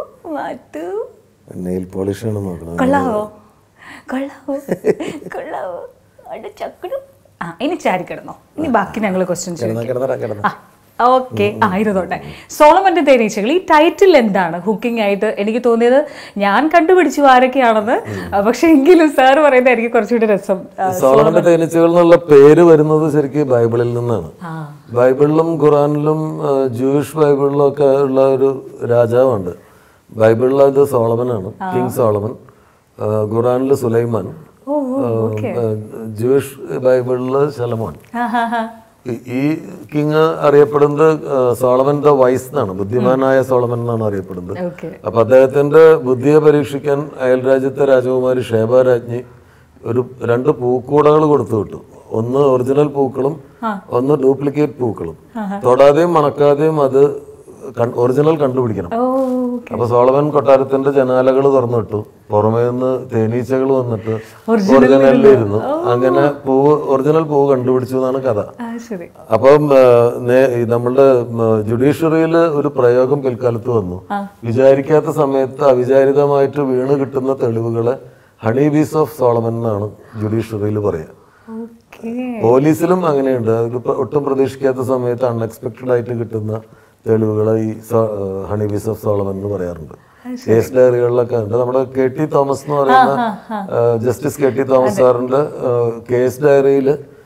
മാത്തു നെയിൽ പോളിഷാണ് നോക്കണം കൊള്ളാവോ കൊള്ളാവോ കൊള്ളാവോ അവിടെ ചക്കടും ആ ഇനി ചാരി കിടന്നോ ഇനി ബാക്കി ഞങ്ങൾ ക്വസ്റ്റ്യൻ ചോദിക്കാം കിടന്നടാ കിടന്ന ആ ഓക്കെ ആ ഇരുന്നോട്ടെ സോളമന്റെ തേനീച്ചകൾ ഈ ടൈറ്റിൽ എന്താണ് ഹുക്കിംഗ് ആയിട്ട് എനിക്ക് തോന്നിയത് ഞാൻ കണ്ടുപിടിച്ചു ആരൊക്കെയാണെന്ന് ആ, പക്ഷെ എങ്കിലും സാർ പറയുന്നതായിരിക്കും കുറച്ചുകൂടി രസം ആ, സോളമന്റെ തേനീച്ചകൾ എന്നുള്ള പേര് വരുന്നത് ശരിക്കും ബൈബിളിൽ നിന്നാണ് ആ ബൈബിളിലും ഖുറാനിലും ആ, ജൂയിഷ് ബൈബിളിലും ഒക്കെ ഉള്ള ഒരു രാജാവുണ്ട് ബൈബിളിൽ അത് സോളമനാണ് കിങ് സോളമൻ ആ, ഖുറാനിൽ സുലൈമാൻ ഓ ഓ, ഓക്കെ ആ, ജൂയിഷ് ബൈബിളിൽ ശലമോൻ ആ ഹാ ഹാ ഈ- ഈ കിങ് അറിയപ്പെടുന്നത് ആ, സോളമൻ ദ വൈസ് എന്നാണ് ബുദ്ധിമാനായ സോളമൻ എന്നാണ് അറിയപ്പെടുന്നത് ഓക്കെ അപ്പൊ അദ്ദേഹത്തിന്റെ ബുദ്ധിയെ പരീക്ഷിക്കാൻ അയൽ രാജ്യത്തെ രാജകുമാരി ഷേബ രാജ്ഞി ഒരു രണ്ട് പൂക്കൂടകൾ കൊടുത്തു വിട്ടു ഒന്ന് ഒറിജിനൽ പൂക്കളും ഒന്ന് ഡ്യൂപ്ലിക്കേറ്റ് പൂക്കളും തൊടാതെയും മണക്കാതെയും അത് ഒറിജിനൽ കണ്ടുപിടിക്കണം ഓ അപ്പൊ സോളമൻ കൊട്ടാരത്തിന്റെ ജനാലകൾ തുറന്നിട്ടു പുറമേ നിന്ന് തേനീച്ചകൾ വന്നിട്ട് ഒറിജിനലിലിരുന്നു അങ്ങനെ പൂവ് ഒറിജിനൽ പൂവ് കണ്ടുപിടിച്ചു എന്നാണ് കഥ ആ ശരി അപ്പം ആ, നേ- ഈ നമ്മളുടെ ജുഡീഷ്യറിയിൽ ഒരു പ്രയോഗം പിൽക്കാലത്ത് വന്നു വിചാരിക്കാത്ത സമയത്ത് അവിചാരിതമായിട്ട് വീണ് കിട്ടുന്ന തെളിവുകളെ ഹണി ബീസ് ഓഫ് സോളമൻ എന്നാണ് ജുഡീഷ്യറിയിൽ പറയുക ഓക്കെ പോലീസിലും അങ്ങനെയുണ്ട് അത് ഇപ്പൊ ഒട്ടും പ്രതീക്ഷിക്കാത്ത സമയത്ത് അൺഎക്സ്പെക്റ്റഡ് ആയിട്ട് കിട്ടുന്ന തെളിവുകളെ ഈ ഹണി ബീസ് ഓഫ് സോളമൻ എന്ന് പറയാറുണ്ട് കേസ് ഡയറികളിലൊക്കെ ഉണ്ട് നമ്മുടെ കെ ടി തോമസ് എന്ന് പറയുന്ന ജസ്റ്റിസ് കെ ടി തോമസ് സാറിന്റെ കേസ് ഡയറിയിൽ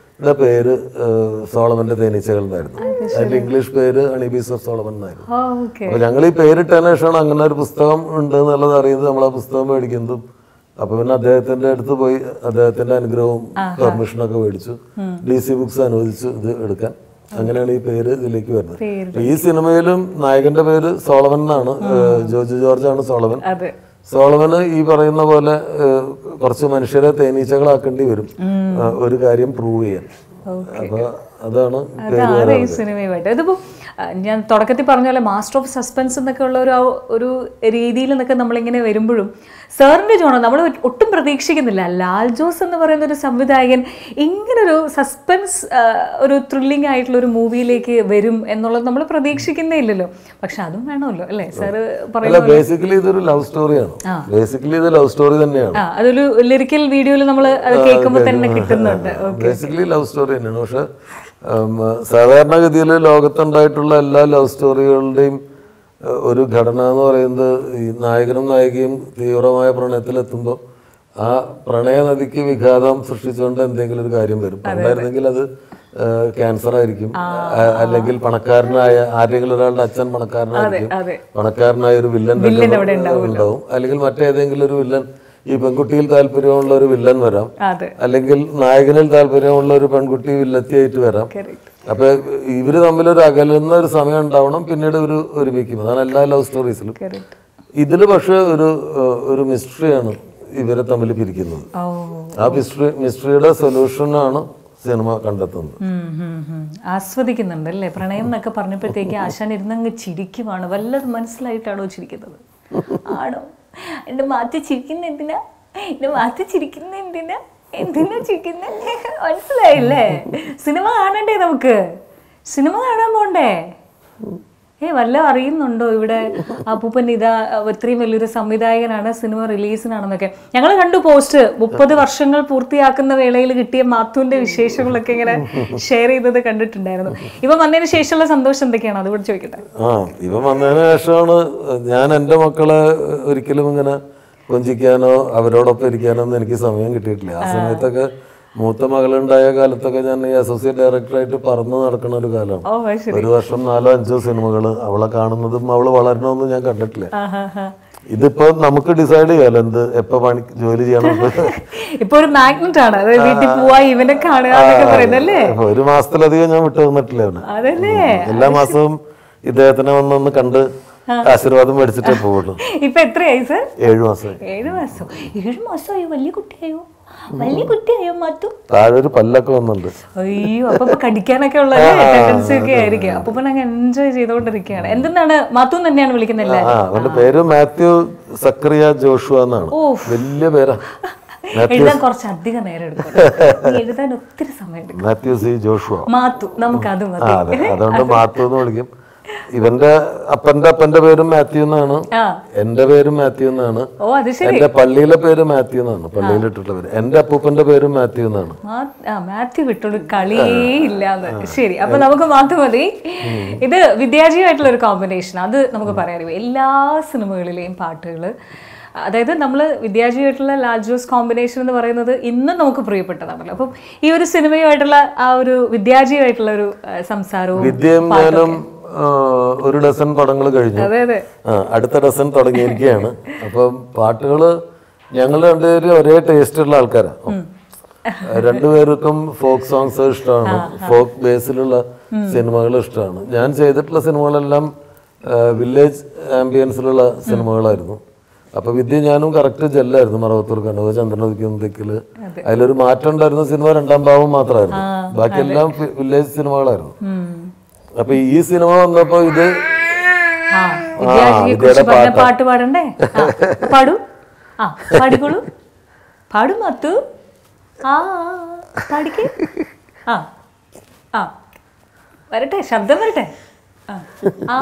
പേര് ആ, സോളമന്റെ തേനീച്ചകൾ എന്നായിരുന്നു അതിന്റെ ഇംഗ്ലീഷ് പേര് ഹണി ബീസ് ഓഫ് സോളമൻ എന്നായിരുന്നു ഓക്കെ അപ്പൊ ഞങ്ങൾ ഈ പേരിട്ടതിന് ശേഷമാണ് അങ്ങനെ ഒരു പുസ്തകം ഉണ്ട് എന്നുള്ളത് അറിയുന്നത് നമ്മൾ ആ പുസ്തകം മേടിക്കുന്നതും അപ്പൊ പിന്നെ അദ്ദേഹത്തിന്റെ അടുത്ത് പോയി അദ്ദേഹത്തിന്റെ അനുഗ്രഹവും പെർമിഷനൊക്കെ മേടിച്ചു ഡി സി ബുക്സ് അനുവദിച്ചു ഇത് എടുക്കാൻ അങ്ങനെയാണ് ഈ പേര് ഇതിലേക്ക് വരുന്നത് പേര് ഈ സിനിമയിലും നായകന്റെ പേര് സോളവൻ എന്നാണ് ഏഹ് ജോർജ് ജോർജ് ആണ് സോളവൻ അതെ സോളവന് ഈ പറയുന്ന പോലെ ഏഹ് കുറച്ച് മനുഷ്യരെ തേനീച്ചകളാക്കേണ്ടി വരും ഏഹ് ഒരു കാര്യം പ്രൂവ് ചെയ്യാൻ അപ്പൊ അതാണ് പേര് അതാണ് ഈ സിനിമയുമായിട്ട് ഇതിപ്പോ ആ, ഞാൻ തുടക്കത്തിൽ പറഞ്ഞ പോലെ മാസ്റ്റർ ഓഫ് സസ്പെൻസ് എന്നൊക്കെ ഉള്ള ഒരു ആ ഒരു രീതിയിൽ നിന്നൊക്കെ നമ്മളിങ്ങനെ വരുമ്പോഴും സാറിന്റെ ജോണോ നമ്മൾ ഒട്ടും പ്രതീക്ഷിക്കുന്നില്ല ലാൽ ജോസ് എന്ന് പറയുന്ന ഒരു സംവിധായകൻ ഇങ്ങനൊരു സസ്പെൻസ് ഒരു ത്രില്ലിംഗ് ആയിട്ടുള്ള ഒരു മൂവിയിലേക്ക് വരും എന്നുള്ളത് നമ്മൾ പ്രതീക്ഷിക്കുന്നേ ഇല്ലല്ലോ പക്ഷെ അതും വേണമല്ലോ അല്ലേ സാറ് അല്ല പറയുന്ന ബേസിക്കലി ഇതൊരു ലവ് സ്റ്റോറിയാണ് ബേസിക്കലി ഇത് ലവ് സ്റ്റോറി തന്നെയാണ് ആ അതൊരു ലിറിക്കൽ വീഡിയോയിൽ നമ്മൾ അത് കേൾക്കുമ്പോൾ തന്നെ കിട്ടുന്നുണ്ട് ബേസിക്കലി ലവ് സ്റ്റോറി തന്നെയാണ് പക്ഷെ ഉം, സാധാരണഗതിയിൽ ലോകത്തുണ്ടായിട്ടുള്ള എല്ലാ ലവ് സ്റ്റോറികളുടെയും ഏഹ്, ഒരു ഘടന എന്ന് പറയുന്നത് ഈ നായകനും നായികയും തീവ്രമായ പ്രണയത്തിലെത്തുമ്പോൾ ആ പ്രണയ നദിക്ക് വിഘാതം സൃഷ്ടിച്ചുകൊണ്ട് എന്തെങ്കിലും ഒരു കാര്യം വരും ഉണ്ടായിരുന്നെങ്കിൽ അത് ക്യാൻസർ ആയിരിക്കും ആ, അല്ലെങ്കിൽ പണക്കാരനായ ആരെങ്കിലും ഒരാളുടെ അച്ഛൻ പണക്കാരനായിരിക്കും അതെ പണക്കാരനായ ഒരു വില്ലൻ ഉണ്ടാവും അല്ലെങ്കിൽ മറ്റേതെങ്കിലും ഒരു വില്ലൻ ഈ പെൺകുട്ടിയിൽ താല്പര്യമുള്ള ഒരു വില്ലൻ വരാം അതെ അല്ലെങ്കിൽ നായകനിൽ താല്പര്യമുള്ള ഒരു പെൺകുട്ടി വില്ലത്തിയായിട്ട് വരാം കറക്റ്റ് അപ്പൊ ഇവര് തമ്മിൽ ഒരു അകലുന്ന ഒരു സമയം ഉണ്ടാവണം പിന്നീട് ഒരു ഒരുമിക്കും അതാണ് എല്ലാ ലവ് സ്റ്റോറീസിലും കറക്റ്റ് ഇതില് പക്ഷെ ഒരു ഏഹ്, ഒരു മിസ്റ്ററിയാണ് ഇവരെ തമ്മിൽ പിരിക്കുന്നത് ഓ ആ മിസ്റ്ററി മിസ്റ്ററിയുടെ സൊല്യൂഷനാണ് സിനിമ കണ്ടെത്തുന്നത് ഉം, ഉം, ഉം. ആസ്വദിക്കുന്നുണ്ട് അല്ലേ പ്രണയം എന്നൊക്കെ പറഞ്ഞപ്പോഴത്തേക്ക് ആശാൻ ഇരുന്നങ്ങ് ചിരിക്കുവാണ് വല്ലത് മനസ്സിലായിട്ടാണോ ചിരിക്കുന്നത് ആണോ എന്റെ മാറ്റി ചിരിക്കുന്ന എന്തിനാ എന്റെ മാറ്റി ചിരിക്കുന്ന എന്തിനാ എന്തിനാ ചിരിക്കുന്ന മനസ്സിലായില്ലേ സിനിമ കാണണ്ടേ നമുക്ക് സിനിമ കാണാൻ പോണ്ടേ ഏ വല്ല അറിയുന്നുണ്ടോ ഇവിടെ അപ്പൂപ്പൻ ഇതാ ഇത്രയും വലിയൊരു സംവിധായകനാണ് സിനിമ റിലീസിനാണെന്നൊക്കെ ഞങ്ങൾ കണ്ടു പോസ്റ്റ് മുപ്പത് വർഷങ്ങൾ പൂർത്തിയാക്കുന്ന വേളയിൽ കിട്ടിയ മാത്തുവിന്റെ വിശേഷങ്ങളൊക്കെ ഇങ്ങനെ ഷെയർ ചെയ്തത് കണ്ടിട്ടുണ്ടായിരുന്നു ഇവ വന്നതിന് ശേഷമുള്ള സന്തോഷം എന്തൊക്കെയാണ് അതുകൂടെ ചോദിക്കട്ടെ ആ ഇവൻ വന്നതിന് ശേഷമാണ് ഞാൻ എൻ്റെ മക്കളെ ഒരിക്കലും ഇങ്ങനെ കൊഞ്ചിക്കാനോ അവരോടൊപ്പം ഇരിക്കാനോ ഒന്നും എനിക്ക് സമയം കിട്ടിയിട്ടില്ല ആ സമയത്തൊക്കെ മൂത്ത മകളുണ്ടായ കാലത്തൊക്കെ ഞാൻ ഈ അസോസിയേറ്റ് ഡയറക്ടറായിട്ട് പറന്ന് നടക്കുന്ന ഒരു കാലമാണ് ഓ അത് ശരി ഒരു വർഷം നാലോ അഞ്ചോ സിനിമകൾ അവളെ കാണുന്നതും അവള് വളരണമെന്നും ഞാൻ കണ്ടിട്ടില്ല ആ ഹാ ഹാ ഇതിപ്പോ നമുക്ക് ഡിസൈഡ് ചെയ്യാലോ എന്ത് എപ്പോ പണി ജോലി ചെയ്യണം ഇപ്പൊ ഒരു മാഗ്നറ്റ് ആണ് അതായത് വീട്ടിൽ പോവാ ഇവനെ കാണുക എന്നൊക്കെ പറയുന്നത് അല്ലേ അപ്പൊ ഒരു മാസത്തിലധികം ഞാൻ വിട്ടു തന്നിട്ടില്ല അവന് അതല്ലേ എല്ലാ മാസവും ഇദ്ദേഹത്തിനെ വന്നൊന്ന് കണ്ട് ആശീർവാദം മേടിച്ചിട്ടേ പോവുള്ളൂ ഇപ്പൊ എത്രയായി സർ ഏഴു മാസമായി ഏഴ് മാസം ഏഴ് മാസമായോ വലിയ കുട്ടിയായോ വലിയ കുട്ടിയായോ മാത്തു താഴെ ഒരു പല്ലൊക്കെ വന്നുണ്ട് അയ്യോ അപ്പൊ ഇപ്പൊ കടിക്കാനൊക്കെ ഉള്ള ടെൻഡൻസി ഒക്കെ ആയിരിക്കും അപ്പൊ അങ്ങ് എൻജോയ് ചെയ്തോണ്ടിരിക്കുകയാണ് എന്തെന്നാണ് മാത്തു എന്ന് തന്നെയാണ് വിളിക്കുന്നത് ആ അവന്റെ പേര് മാത്യു സക്രിയ ജോഷുവ എന്നാണ് വലിയ പേരാ എഴുതാൻ കുറച്ച് അധികം നേരം എടുക്കും നീ എഴുതാൻ ഒത്തിരി സമയം എടുക്കും മാത്യു സി ജോഷുവ മാത്തു നമുക്ക് അത് ആ മതി അതെ അതുകൊണ്ട് മാത്യു എന്ന് വിളിക്കും ഇവന്റെ അപ്പന്റെ അപ്പന്റെ പേരും മാത്യു എന്നാണ് ആ എന്റെ പേരും മാത്യു എന്നാണ് ഓ അത് ശരി എന്റെ പള്ളിയിലെ പേര് മാത്യു എന്നാണ് പള്ളിയിലിട്ടുള്ള പേര് എന്റെ അപ്പൂപ്പന്റെ പേരും മാത്യു എന്നാണ് മാ- ആ, മാത്യു വിട്ടൊരു കളിയേ ഇല്ലാന്ന് ശരി അപ്പൊ നമുക്ക് മാത്യു മതി ഇത് വിദ്യാജിയായിട്ടുള്ള ഒരു കോമ്പിനേഷൻ അത് നമുക്ക് പറയാൻ എല്ലാ സിനിമകളിലെയും പാട്ടുകൾ അതായത് നമ്മൾ വിദ്യാജിയായിട്ടുള്ള ലാൽ ജോസ് കോമ്പിനേഷൻ എന്ന് പറയുന്നത് ഇന്നും നമുക്ക് പ്രിയപ്പെട്ടതാണല്ലോ അപ്പം ഈ ഒരു സിനിമയുമായിട്ടുള്ള ആ ഒരു വിദ്യാജിയായിട്ടുള്ള ഒരു ആ, സംസാരവും വിദ്യയും ഞാനും ആ, ഒരു ഡസൻ പടങ്ങൾ കഴിഞ്ഞു അതെ അതെ ആ, അടുത്ത ഡസൻ തുടങ്ങിയിരിക്കുകയാണ് അപ്പം പാട്ടുകള് ഞങ്ങൾ രണ്ടുപേരും ഒരേ ടേസ്റ്റ് ഉള്ള ആൾക്കാരാണ് രണ്ടുപേർക്കും ഫോക്ക് സോങ്സ് ഇഷ്ടമാണ് ഫോക്ക് ബേസിലുള്ള സിനിമകൾ ഇഷ്ടമാണ് ഞാൻ ചെയ്തിട്ടുള്ള സിനിമകളെല്ലാം വില്ലേജ് ആംബിയൻസിലുള്ള സിനിമകളായിരുന്നു അപ്പൊ വിദ്യ ഞാനും കറക്റ്റ് ജെല്ലായിരുന്നു മറവത്തൂർ കണ്ണൂർ ചന്ദ്രനദിക്കുമ്പത്തേക്കില് അതിലൊരു മാറ്റം ഉണ്ടായിരുന്ന സിനിമ രണ്ടാം ഭാവം മാത്രമായിരുന്നു ബാക്കിയെല്ലാം വില്ലേജ് സിനിമകളായിരുന്നു ഉം. അപ്പൊ ഈ സിനിമ വന്നപ്പോ ഇത് ആ വിദ്യാജിയെ കുറിച്ച് പറഞ്ഞ പാട്ട് പാടണ്ടേ ആ, പാടൂ ആ പാടിക്കോളൂ പാടും മത്തു ആ പാടിക്ക് ആ ആ വരട്ടെ ശബ്ദം വരട്ടെ ആ ആ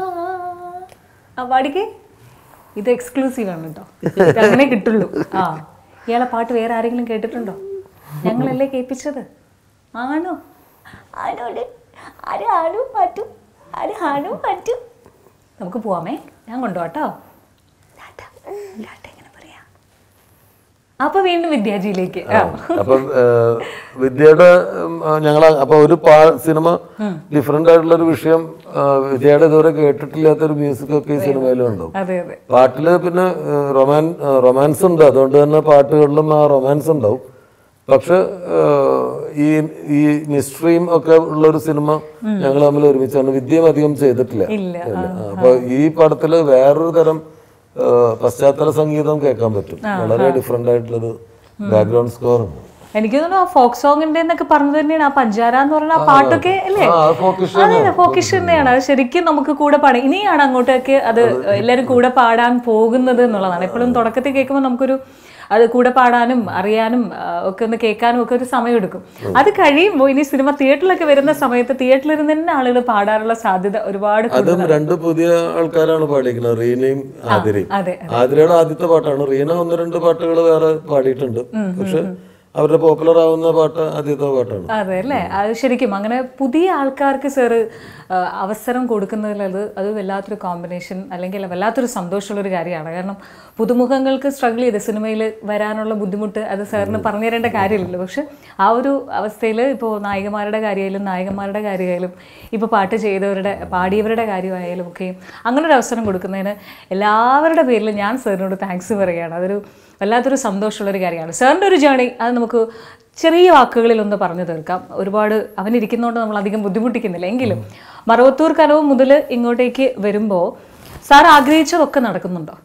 ആ പാടിക്ക് ഇത് എക്സ്ക്ലൂസീവ് ആണ് കേട്ടോ ഇത് അങ്ങനെ കിട്ടുള്ളൂ ആ ഇയാളെ പാട്ട് വേറെ ആരെങ്കിലും കേട്ടിട്ടുണ്ടോ ഞങ്ങളല്ലേ കേൾപ്പിച്ചത് ആണോ ആണോടെ ആര് ആണോ മാറ്റും ആര് ആണോ മാറ്റും നമുക്ക് പോവാമേ ഞാൻ കൊണ്ടുപോട്ടോ ലാറ്റ ലാറ്റ എങ്ങനെ പറയാ അപ്പൊ വീണ്ടും വിദ്യാജിയിലേക്ക് ആ. അപ്പം ഏഹ്, വിദ്യയുടെ ഞങ്ങൾ അപ്പൊ ഒരു പാ സിനിമ ഡിഫറെന്റ് ആയിട്ടുള്ള ഒരു വിഷയം ഏഹ്, വിദ്യയുടെ ഇതുവരെ കേട്ടിട്ടില്ലാത്ത ഒരു മ്യൂസിക് ഒക്കെ ഈ സിനിമയിലും ഉണ്ടാവും അതെ അതെ പാട്ടില് പിന്നെ ഏഹ്, റൊമാൻ ഏഹ്, റൊമാൻസ് ഉണ്ട് അതുകൊണ്ട് തന്നെ പാട്ടുകളിലും ആ റൊമാൻസ് ഉണ്ടാവും പക്ഷെ ഏഹ്, ഈ ഈ മിസ്റ്ററിയും ഒക്കെ ഉള്ള ഒരു സിനിമ ഞങ്ങൾ തമ്മിൽ ഒരുമിച്ചാണ് വിദ്യയും അധികം ചെയ്തിട്ടില്ല ഇല്ല ഇല്ല. അപ്പൊ ഈ പടത്തില് വേറൊരു തരം ആ, പശ്ചാത്തല സംഗീതം കേൾക്കാൻ പറ്റും വളരെ ഡിഫറെന്റ് ആയിട്ടുള്ളൊരു ബാക്ക്ഗ്രൗണ്ട് സ്കോർ ഉണ്ട് എനിക്ക് തോന്നുന്നു ആ ഫോക്ക് സോങ്ങിന്റെ എന്നൊക്കെ പറഞ്ഞത് തന്നെയാണ് ആ പഞ്ചാര എന്ന് പറയുന്ന ആ പാട്ടൊക്കെ അല്ലേ ആ ഫോക്കസ് അതെ അതെ ഫോക്കിഷ് തന്നെയാണ് അത് ശരിക്കും നമുക്ക് കൂടെ പാടാം ഇനിയാണ് അങ്ങോട്ടൊക്കെ അത് എല്ലാവരും കൂടെ പാടാൻ പോകുന്നത് എന്നുള്ളതാണ് എപ്പോഴും തുടക്കത്തിൽ കേൾക്കുമ്പോൾ നമുക്കൊരു അത് കൂടെ പാടാനും അറിയാനും ആ, ഒക്കെ ഒന്ന് കേൾക്കാനും ഒക്കെ ഒരു സമയം എടുക്കും അത് കഴിയുമ്പോൾ ഇനി സിനിമ തിയേറ്ററിലൊക്കെ വരുന്ന സമയത്ത് തിയേറ്ററിലിരുന്ന് തന്നെ ആളുകൾ പാടാനുള്ള സാധ്യത ഒരുപാട് അതും രണ്ട് പുതിയ ആൾക്കാരാണ് പാടിയിരിക്കുന്നത് റീനയും ആതിരയും അതെ ആതിരയുടെ ആദ്യത്തെ പാട്ടാണ് റീന ഒന്ന് രണ്ട് പാട്ടുകൾ വേറെ പാടിയിട്ടുണ്ട് പക്ഷെ അവരുടെ പോപ്പുലർ ആവുന്ന പാട്ട് ആദ്യത്തെ പാട്ടാണ് അതെ അല്ലേ അത് ശരിക്കും അങ്ങനെ പുതിയ ആൾക്കാർക്ക് സാറ് അവസരം കൊടുക്കുന്നതിൽ അത് അത് വല്ലാത്തൊരു കോമ്പിനേഷൻ അല്ലെങ്കിൽ വല്ലാത്തൊരു സന്തോഷമുള്ളൊരു കാര്യമാണ് കാരണം പുതുമുഖങ്ങൾക്ക് സ്ട്രഗിൾ ചെയ്ത് സിനിമയിൽ വരാനുള്ള ബുദ്ധിമുട്ട് അത് സാറിന് പറഞ്ഞു തരേണ്ട കാര്യമില്ലല്ലോ പക്ഷെ ആ ഒരു അവസ്ഥയിൽ ഇപ്പോൾ നായികമാരുടെ കാര്യമായാലും നായകന്മാരുടെ കാര്യമായാലും ഇപ്പോൾ പാട്ട് ചെയ്തവരുടെ പാടിയവരുടെ കാര്യമായാലും ഒക്കെ അങ്ങനെ ഒരു അവസരം കൊടുക്കുന്നതിന് എല്ലാവരുടെ പേരിലും ഞാൻ സാറിനോട് താങ്ക്സ് പറയുകയാണ് അതൊരു വല്ലാത്തൊരു സന്തോഷമുള്ളൊരു കാര്യമാണ് സാറിൻ്റെ ഒരു ജേണി അത് നമുക്ക് ചെറിയ വാക്കുകളിൽ ഒന്ന് പറഞ്ഞു തീർക്കാം ഒരുപാട് അവനിരിക്കുന്നതുകൊണ്ട് നമ്മൾ അധികം ബുദ്ധിമുട്ടിക്കുന്നില്ല എങ്കിലും മറവത്തൂർ കനവ് മുതൽ ഇങ്ങോട്ടേക്ക് വരുമ്പോൾ സാർ ആഗ്രഹിച്ചതൊക്കെ നടക്കുന്നുണ്ടോ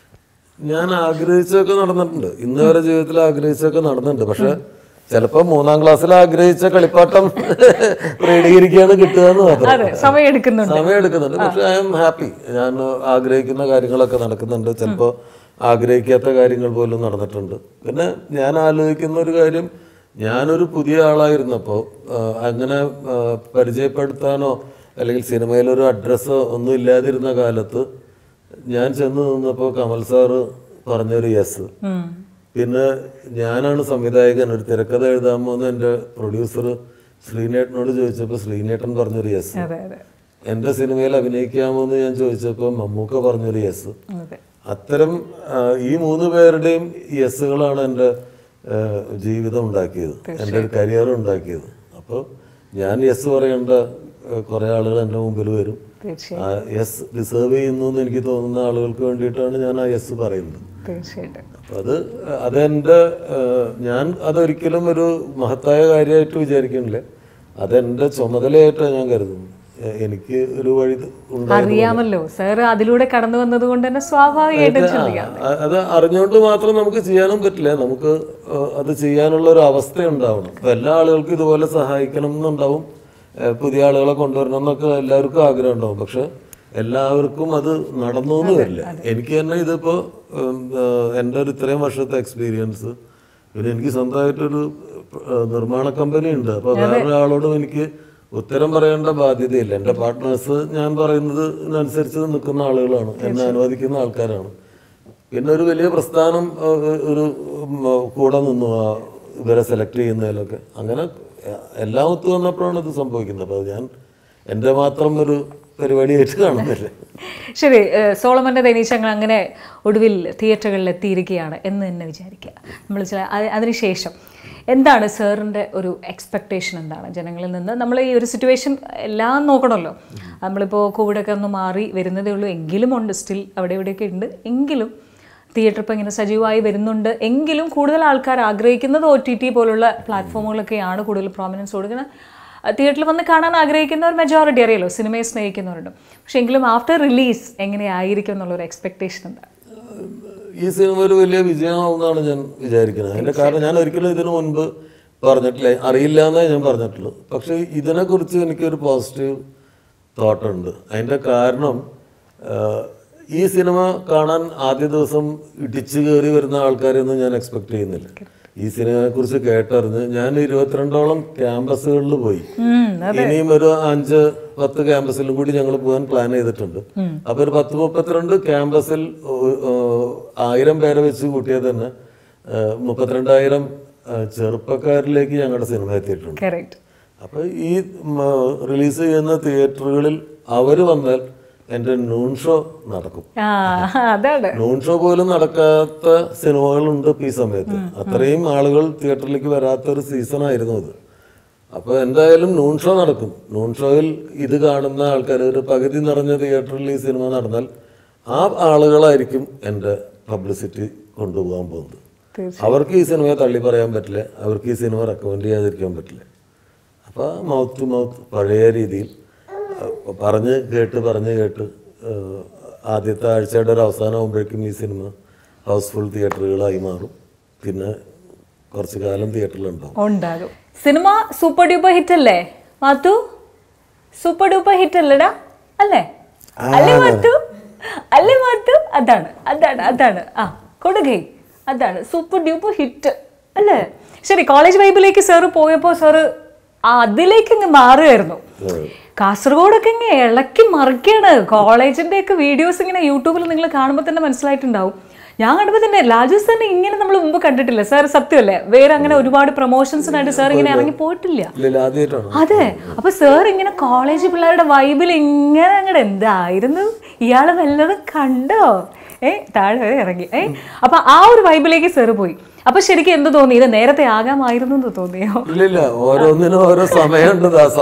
ഞാൻ ആഗ്രഹിച്ചൊക്കെ നടന്നിട്ടുണ്ട് ഇന്ന് വരെ ജീവിതത്തിൽ ആഗ്രഹിച്ചൊക്കെ നടന്നിട്ടുണ്ട് പക്ഷെ ചിലപ്പോ മൂന്നാം ക്ലാസ്സിൽ ആഗ്രഹിച്ച കളിപ്പാട്ടം റെഡിയിരിക്കുകയാണ് കിട്ടുക എന്ന് മാത്രം അതെ സമയം എടുക്കുന്നുണ്ട് സമയം എടുക്കുന്നുണ്ട് പക്ഷെ ഐ എം ഹാപ്പി ഞാൻ ആഗ്രഹിക്കുന്ന കാര്യങ്ങളൊക്കെ നടക്കുന്നുണ്ട് ചിലപ്പോ ആഗ്രഹിക്കാത്ത കാര്യങ്ങൾ പോലും നടന്നിട്ടുണ്ട് പിന്നെ ഞാൻ ആലോചിക്കുന്ന ഒരു കാര്യം ഞാനൊരു പുതിയ ആളായിരുന്നപ്പോൾ അങ്ങനെ ആ, പരിചയപ്പെടുത്താനോ അല്ലെങ്കിൽ സിനിമയിൽ ഒരു അഡ്രസ്സോ ഒന്നും ഇല്ലാതിരുന്ന കാലത്ത് ഞാൻ ചെന്ന് നിന്നപ്പോൾ കമൽ സാറ് പറഞ്ഞൊരു യെസ് ഉം. പിന്നെ ഞാനാണ് സംവിധായകൻ ഒരു തിരക്കഥ എഴുതാമോ എന്ന് എൻ്റെ പ്രൊഡ്യൂസർ ശ്രീനേട്ടനോട് ചോദിച്ചപ്പോൾ ശ്രീനേട്ടൻ പറഞ്ഞൊരു യെസ് അതെ അതെ എൻ്റെ സിനിമയിൽ അഭിനയിക്കാമോ എന്ന് ഞാൻ ചോദിച്ചപ്പോൾ മമ്മൂക്ക പറഞ്ഞൊരു യെസ് അതെ അത്തരം ആ, ഈ മൂന്ന് പേരുടെയും യെസ്സുകളാണ് എൻ്റെ ആ, ജീവിതം ഉണ്ടാക്കിയത് എൻ്റെ ഒരു കരിയർ ഉണ്ടാക്കിയത് അപ്പോൾ ഞാൻ യെസ് പറയേണ്ട ആ, കുറേ ആളുകൾ എൻ്റെ മുമ്പിൽ വരും തീർച്ചയായും ആ യെസ് ഡിസേർവ് ചെയ്യുന്നു എന്ന് എനിക്ക് തോന്നുന്ന ആളുകൾക്ക് വേണ്ടിയിട്ടാണ് ഞാൻ ആ യെസ് പറയുന്നത് തീർച്ചയായിട്ടും അപ്പൊ അത് അതെന്റെ ഏഹ്, ഞാൻ അതൊരിക്കലും ഒരു മഹത്തായ കാര്യമായിട്ട് വിചാരിക്കുന്നില്ല അതെന്റെ ചുമതലയായിട്ടാണ് ഞാൻ കരുതുന്നു എ- എനിക്ക് ഒരു വഴി ഉണ്ടായി അറിയാമല്ലോ സാർ അതിലൂടെ കടന്നു വന്നത് കൊണ്ട് തന്നെ സ്വാഭാവികമായിട്ടും ചിന്തിക്കാം അ- അത് അറിഞ്ഞുകൊണ്ട് മാത്രം നമുക്ക് ചെയ്യാനും പറ്റില്ല നമുക്ക് ഏഹ്, അത് ചെയ്യാനുള്ള ഒരു അവസ്ഥ ഉണ്ടാവണം അപ്പൊ എല്ലാ ആളുകൾക്കും ഇതുപോലെ സഹായിക്കണം എന്നുണ്ടാവും ഏഹ്, പുതിയ ആളുകളെ കൊണ്ടുവരണം എന്നൊക്കെ എല്ലാവർക്കും ആഗ്രഹം ഉണ്ടാവും പക്ഷെ എല്ലാവർക്കും അത് നടന്നു എന്ന് വരില്ല എനിക്ക് തന്നെ ഇതിപ്പോ ഉം, ഏഹ്, എൻ്റെ ഒരു ഇത്രയും വർഷത്തെ എക്സ്പീരിയൻസ് പിന്നെ എനിക്ക് സ്വന്തമായിട്ടൊരു ഏഹ്, നിർമ്മാണ കമ്പനി ഉണ്ട് അപ്പൊ വേറൊരാളോടും എനിക്ക് ഉത്തരം പറയേണ്ട ബാധ്യതയില്ല എൻ്റെ പാർട്ട്നേഴ്സ് ഞാൻ പറയുന്നത് അനുസരിച്ച് നിൽക്കുന്ന ആളുകളാണ് എന്നെ അനുവദിക്കുന്ന ആൾക്കാരാണ് പിന്നെ ഒരു വലിയ പ്രസ്ഥാനം ഏഹ്, ഒരു ഉം, കൂടെ നിന്നു ആ ഇവരെ സെലക്ട് ചെയ്യുന്നതിലൊക്കെ അങ്ങനെ എല്ലാം ഒത്തു വന്നപ്പോഴാണ് ഇത് സംഭവിക്കുന്നത് അപ്പോൾ ഞാൻ എൻ്റെ മാത്രം ഒരു പരിപാടിയായിട്ട് കാണുന്നില്ല ശരി ഏഹ് സോളമന്റെ തേനീച്ചങ്ങൾ അങ്ങനെ ഒടുവിൽ തിയേറ്ററുകളിൽ എത്തിയിരിക്കുകയാണ് എന്ന് തന്നെ വിചാരിക്കുക നമ്മൾ ചില അ- അതിനുശേഷം എന്താണ് സാറിൻ്റെ ഒരു എക്സ്പെക്റ്റേഷൻ എന്താണ് ജനങ്ങളിൽ നിന്ന് നമ്മൾ ഈ ഒരു സിറ്റുവേഷൻ എല്ലാം നോക്കണമല്ലോ നമ്മളിപ്പോൾ കോവിഡൊക്കെ ഒന്ന് മാറി വരുന്നതേ ഉള്ളൂ എങ്കിലും ഉണ്ട് സ്റ്റിൽ അവിടെ ഇവിടെയൊക്കെ ഉണ്ട് എങ്കിലും തിയേറ്റർ ഇപ്പോൾ ഇങ്ങനെ സജീവമായി വരുന്നുണ്ട് എങ്കിലും കൂടുതൽ ആൾക്കാർ ആഗ്രഹിക്കുന്നത് ഒ ടി ടി പോലുള്ള പ്ലാറ്റ്ഫോമുകളൊക്കെയാണ് കൂടുതൽ പ്രോമിനൻസ് കൊടുക്കുന്നത് തിയേറ്ററിൽ വന്ന് കാണാൻ ആഗ്രഹിക്കുന്ന ഒരു മെജോറിറ്റി അറിയാലോ സിനിമയെ സ്നേഹിക്കുന്നവരുണ്ട് പക്ഷെ എങ്കിലും ആഫ്റ്റർ റിലീസ് എങ്ങനെയായിരിക്കും എന്നുള്ളൊരു എക്സ്പെക്ടേഷൻ ഉണ്ട് ഈ സിനിമ ഒരു വലിയ വിജയമാവുമെന്നാണ് ഞാൻ വിചാരിക്കുന്നത് അതിന്റെ കാരണം ഞാൻ ഒരിക്കലും ഇതിനു മുൻപ് പറഞ്ഞിട്ടില്ല അറിയില്ല എന്നേ ഞാൻ പറഞ്ഞിട്ടുള്ളൂ പക്ഷെ ഇതിനെക്കുറിച്ച് എനിക്കൊരു പോസിറ്റീവ് തോട്ടുണ്ട് അതിന്റെ കാരണം ആഹ്, ഈ സിനിമ കാണാൻ ആദ്യ ദിവസം ഇടിച്ചു കയറി വരുന്ന ആൾക്കാരെയൊന്നും ഞാൻ എക്സ്പെക്ട് ചെയ്യുന്നില്ല ഈ സിനിമയെ കുറിച്ച് കേട്ടറിഞ്ഞ് ഞാൻ ഇരുപത്തിരണ്ടോളം ക്യാമ്പസുകളിൽ പോയി ഇനിയും ഒരു അഞ്ച് പത്ത് ക്യാമ്പസിലും കൂടി ഞങ്ങൾ പോകാൻ പ്ലാൻ ചെയ്തിട്ടുണ്ട് അപ്പൊ ഒരു പത്ത് മുപ്പത്തിരണ്ട് ക്യാമ്പസിൽ ഒ- ഓ- ആയിരം പേരെ വെച്ച് കൂട്ടിയാൽ തന്നെ ആ, മുപ്പത്തിരണ്ടായിരം ആ, ചെറുപ്പക്കാരിലേക്ക് ഞങ്ങളുടെ സിനിമ എത്തിയിട്ടുണ്ട് കറക്റ്റ് അപ്പൊ ഈ റിലീസ് ചെയ്യുന്ന തിയേറ്ററുകളിൽ അവര് വന്നാൽ എൻ്റെ നൂൺ ഷോ നടക്കും ആ അതാണ് നൂൺ ഷോ പോലും നടക്കാത്ത സിനിമകളുണ്ട് ഇപ്പൊ ഈ സമയത്ത് അത്രയും ആളുകൾ തിയേറ്ററിലേക്ക് വരാത്ത ഒരു സീസൺ ആയിരുന്നു അത് അപ്പൊ എന്തായാലും നൂൺ ഷോ നടക്കും നൂൺ ഷോയിൽ ഇത് കാണുന്ന ആൾക്കാർ ഒരു പകുതി നിറഞ്ഞ തിയേറ്ററിൽ ഈ സിനിമ നടന്നാൽ ആ ആളുകളായിരിക്കും എൻ്റെ പബ്ലിസിറ്റി കൊണ്ടുപോകാൻ പോകുന്നത് അവർക്ക് ഈ സിനിമയെ തള്ളി പറയാൻ പറ്റില്ല അവർക്ക് ഈ സിനിമ റെക്കമെൻഡ് ചെയ്യാതിരിക്കാൻ പറ്റില്ല അപ്പോൾ മൗത്ത് ടു മൗത്ത് പഴയ രീതിയിൽ അഹ് പറഞ്ഞ് കേട്ട് പറഞ്ഞ് കേട്ട് അഹ് ആദ്യത്തെ ആഴ്ചയുടെ ഒരു അവസാനം ആകുമ്പോഴേക്കും ഈ സിനിമ ഹൗസ്ഫുൾ തിയേറ്ററുകളായി മാറും പിന്നെ കുറച്ച് കാലം തിയേറ്ററിലുണ്ടാവും ഉണ്ടാകും സിനിമ സൂപ്പർ ഡ്യൂപ്പർ ഹിറ്റ് അല്ലേ മാത്തു സൂപ്പർ ഡ്യൂപ്പർ ഹിറ്റ് അല്ലടാ അല്ലേ അല്ലേ മാത്തു അല്ലേ മാത്തു അതാണ് അതാണ് അതാണ് ആ കൊടുകൈ അതാണ് സൂപ്പർ ഡ്യൂപ്പർ ഹിറ്റ് അല്ലേ ശരി കോളേജ് വൈബിലേക്ക് സാറ് പോയപ്പോൾ സാറ് അതിലേക്ക് അങ്ങ് മാറുമായിരുന്നു കാസർഗോഡൊക്കെ ഇങ്ങനെ ഇളക്കി മറിക്കാണ് കോളേജിന്റെ ഒക്കെ വീഡിയോസ് ഇങ്ങനെ യൂട്യൂബിൽ നിങ്ങൾ കാണുമ്പോൾ തന്നെ മനസ്സിലായിട്ടുണ്ടാവും ഞാൻ കണ്ടപ്പോൾ തന്നെ ലാജു സാറിനെ ഇങ്ങനെ നമ്മൾ മുമ്പ് കണ്ടിട്ടില്ല സാർ സത്യമല്ലേ വേറെ അങ്ങനെ ഒരുപാട് പ്രൊമോഷൻസിനായിട്ട് സാർ ഇങ്ങനെ ഇറങ്ങി പോയിട്ടില്ല ഇല്ല ആദ്യമായിട്ടാണ് അതെ അപ്പൊ സാർ ഇങ്ങനെ കോളേജ് പിള്ളേരുടെ വൈബിൽ ഇങ്ങനെ അങ്ങോട്ട് എന്തായിരുന്നു ഇയാള് വല്ലതും കണ്ടോ ഏ താഴെ വരെ ഇറങ്ങി ഏ അപ്പൊ ആ ഒരു വൈബിലേക്ക് സാർ പോയി അപ്പൊ ശരിക്കും എന്ത് തോന്നി ഇത് നേരത്തെ ആകാമായിരുന്നു എന്ന് തോന്നിയോ ഇല്ലില്ല ഓരോന്നിനും ഓരോ സമയമുണ്ട് ദാസ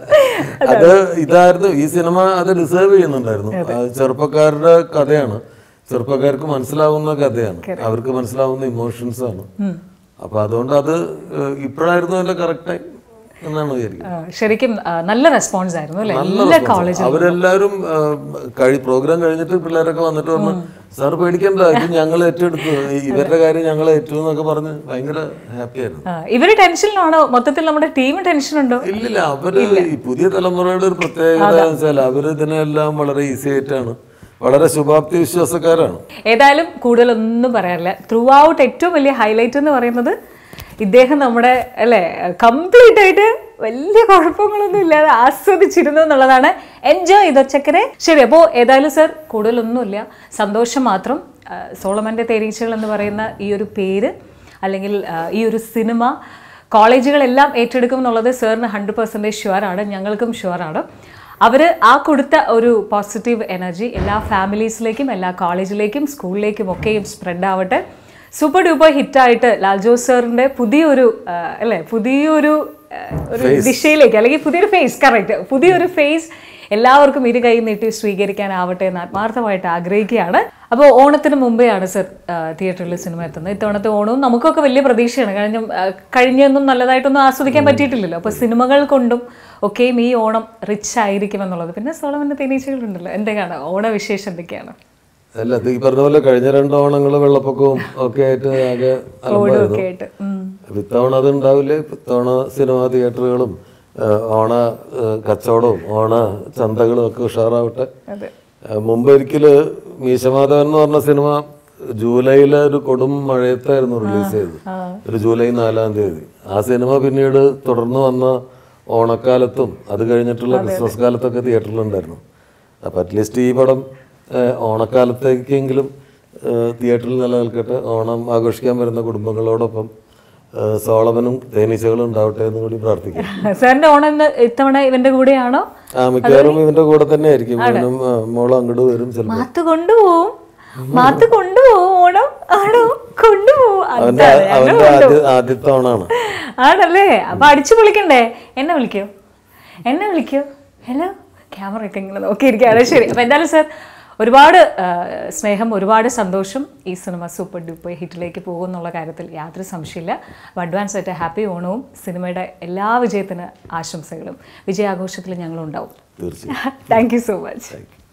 അത് ഇതായിരുന്നു ഈ സിനിമ അത് ഡിസേർവ് ചെയ്യുന്നുണ്ടായിരുന്നു അത് ചെറുപ്പക്കാരുടെ കഥയാണ് ചെറുപ്പക്കാർക്ക് മനസ്സിലാവുന്ന കഥയാണ് അവർക്ക് മനസ്സിലാവുന്ന ഇമോഷൻസ് ആണ് അപ്പൊ അതുകൊണ്ട് അത് ഏഹ്, ഇപ്പോഴായിരുന്നു അതിന്റെ കറക്റ്റ് ടൈം എന്നാണ് വിചാരിക്കുന്നത് ആ, ശരിക്കും ആ, നല്ല റെസ്പോൺസ് ആയിരുന്നു അല്ലേ എല്ലാ കോളേജിലും അവരെല്ലാരും ആ, കഴി പ്രോഗ്രാം കഴിഞ്ഞിട്ട് പിള്ളേരൊക്കെ വന്നിട്ട് പറഞ്ഞു സാർ പേടിക്കണ്ട ഇത് ഞങ്ങൾ ഏറ്റെടുത്തു ഇവരുടെ കാര്യം ഞങ്ങൾ ഏറ്റു എന്നൊക്കെ പറഞ്ഞ് ഭയങ്കര ഹാപ്പി ആയിരുന്നു ആ, ഇവര് ടെൻഷനിലാണോ മൊത്തത്തിൽ നമ്മുടെ ടീം ടെൻഷൻ ഉണ്ടോ ഇല്ലില്ല അവര് ഈ പുതിയ തലമുറയുടെ ഒരു പ്രത്യേകത വെച്ചാൽ അവര് ഇതിനെല്ലാം വളരെ ഈസി ആയിട്ടാണ് വളരെ ശുഭാപ്തി വിശ്വാസക്കാരാണ് ഏതായാലും കൂടുതലൊന്നും പറയാനില്ല ത്രൂ ഔട്ട് ഏറ്റവും വലിയ ഹൈലൈറ്റ് എന്ന് പറയുന്നത് ഇദ്ദേഹം നമ്മുടെ അല്ലേ കംപ്ലീറ്റ് ആയിട്ട് വലിയ കുഴപ്പങ്ങളൊന്നും ഇല്ലാതെ ആസ്വദിച്ചിരുന്നു എന്നുള്ളതാണ് എൻജോയ് ചെയ്തോ ചക്കരെ ശരി അപ്പോൾ ഏതായാലും സർ കൂടുതലൊന്നുമില്ല സന്തോഷം മാത്രം ആ, സോളമൻ്റെ തേനീച്ചകൾ എന്ന് പറയുന്ന ഈ ഒരു പേര് അല്ലെങ്കിൽ ആ, ഈ ഒരു സിനിമ കോളേജുകളെല്ലാം ഏറ്റെടുക്കും എന്നുള്ളത് സാറിന് ഹൺഡ്രഡ് പെർസെൻറ്റേജ് ഷുവറാണ് ഞങ്ങൾക്കും ഷുവറാണ് അവർ ആ കൊടുത്ത ഒരു പോസിറ്റീവ് എനർജി എല്ലാ ഫാമിലീസിലേക്കും എല്ലാ കോളേജിലേക്കും സ്കൂളിലേക്കും ഒക്കെയും സ്പ്രെഡ് ആവട്ടെ സൂപ്പർ ഡൂപ്പർ ഹിറ്റായിട്ട് ലാൽ ജോസ് സാറിൻ്റെ പുതിയൊരു ആ, അല്ലേ പുതിയൊരു ആ, ഒരു ദിശയിലേക്ക് അല്ലെങ്കിൽ പുതിയൊരു ഫേസ് കറക്റ്റ് പുതിയൊരു ഫേസ് എല്ലാവർക്കും ഇരു കൈ നീട്ടി സ്വീകരിക്കാനാവട്ടെ എന്ന് ആത്മാർത്ഥമായിട്ട് ആഗ്രഹിക്കുകയാണ് അപ്പോൾ ഓണത്തിന് മുമ്പെയാണ് സർ തിയേറ്ററിൽ സിനിമ എത്തുന്നത് ഇത്തവണത്തെ ഓണവും നമുക്കൊക്കെ വലിയ പ്രതീക്ഷയാണ് കഴിഞ്ഞ ആ, കഴിഞ്ഞൊന്നും നല്ലതായിട്ടൊന്നും ആസ്വദിക്കാൻ പറ്റിയിട്ടില്ലല്ലോ അപ്പോൾ സിനിമകൾ കൊണ്ടും ഒക്കെയും ഈ ഓണം റിച്ച് ആയിരിക്കും എന്നുള്ളത് പിന്നെ സോളമൻ്റെ തേനീച്ചകളുണ്ടല്ലോ എന്തൊക്കെയാണ് ഓണവിശേഷം എന്തൊക്കെയാണ് അല്ല ഇത് ഈ പറഞ്ഞ പോലെ കഴിഞ്ഞ രണ്ട് ഓണങ്ങള് വെള്ളപ്പൊക്കവും ഒക്കെ ആയിട്ട് ആകെ അലമ്പായിരുന്നു ഒക്കെ ആയിട്ട് ഉം. അപ്പൊ ഇത്തവണ അത് ഉണ്ടാവില്ലേ ഇത്തവണ സിനിമാ തിയേറ്ററുകളും ആ, ഓണ ആ, കച്ചവടവും ഓണ ചന്തകളും ഒക്കെ ഉഷാറാവട്ടെ അതെ ആ, മുമ്പ് ഒരിക്കല് മീശമാധവൻ എന്ന് പറഞ്ഞ സിനിമ ജൂലൈയിലെ ഒരു കൊടും മഴയത്തായിരുന്നു റിലീസ് ചെയ്തത് ഒരു ജൂലൈ നാലാം തീയതി ആ സിനിമ പിന്നീട് തുടർന്ന് വന്ന ഓണക്കാലത്തും അത് കഴിഞ്ഞിട്ടുള്ള ക്രിസ്മസ് കാലത്തൊക്കെ തിയേറ്ററിലുണ്ടായിരുന്നു അപ്പം അറ്റ്ലീസ്റ്റ് ഈ പടം ആ, ഓണക്കാലത്തേക്കെങ്കിലും ആ, തിയേറ്ററിൽ നിലനിൽക്കട്ടെ ഓണം ആഘോഷിക്കാൻ വരുന്ന കുടുംബങ്ങളോടൊപ്പം ആ, സോളമനും തേനീച്ചകളും ഉണ്ടാവട്ടെ എന്ന് കൂടി പ്രാർത്ഥിക്കാം സാറിന്റെ ഓണം ഇന്ന് ഇത്തവണ ഇവന്റെ കൂടെയാണോ ആ മിക്കവാറും ഇതിന്റെ കൂടെ തന്നെ ആയിരിക്കും ഇവനും ആ, മോളും അങ്ങോട്ട് വരും ചിലപ്പോൾ മാത്ത് കൊണ്ടുപോവും മാത്ത് കൊണ്ടുപോവും ഓണം ആണോ കൊണ്ടുപോവും അവന്റെ അതാണ് ഞങ്ങൾ അവന്റെ കൊണ്ടുപോവും. ആദ്യ ആദ്യത്തെ ഓണാണ് ആണല്ലേ അപ്പൊ അടിച്ചു പൊളിക്കണ്ടേ എന്നെ വിളിക്കോ എന്നെ വിളിക്കോ ഹലോ ക്യാമറ ഒക്കെ ഇങ്ങനെ നോക്കിയിരിക്കുകയാണ് ശരി അപ്പൊ എന്തായാലും സാർ ഒരുപാട് ആ, സ്നേഹം ഒരുപാട് സന്തോഷം ഈ സിനിമ സൂപ്പർ ഡൂപ്പർ ഹിറ്റിലേക്ക് പോകും എന്നുള്ള കാര്യത്തിൽ യാതൊരു സംശയമില്ല അപ്പോൾ അഡ്വാൻസ് ആയിട്ട് ഹാപ്പി ഓണവും സിനിമയുടെ എല്ലാ വിജയത്തിന് ആശംസകളും വിജയാഘോഷത്തിൽ ഞങ്ങളുണ്ടാവും തീർച്ചയായും thank you so much thank U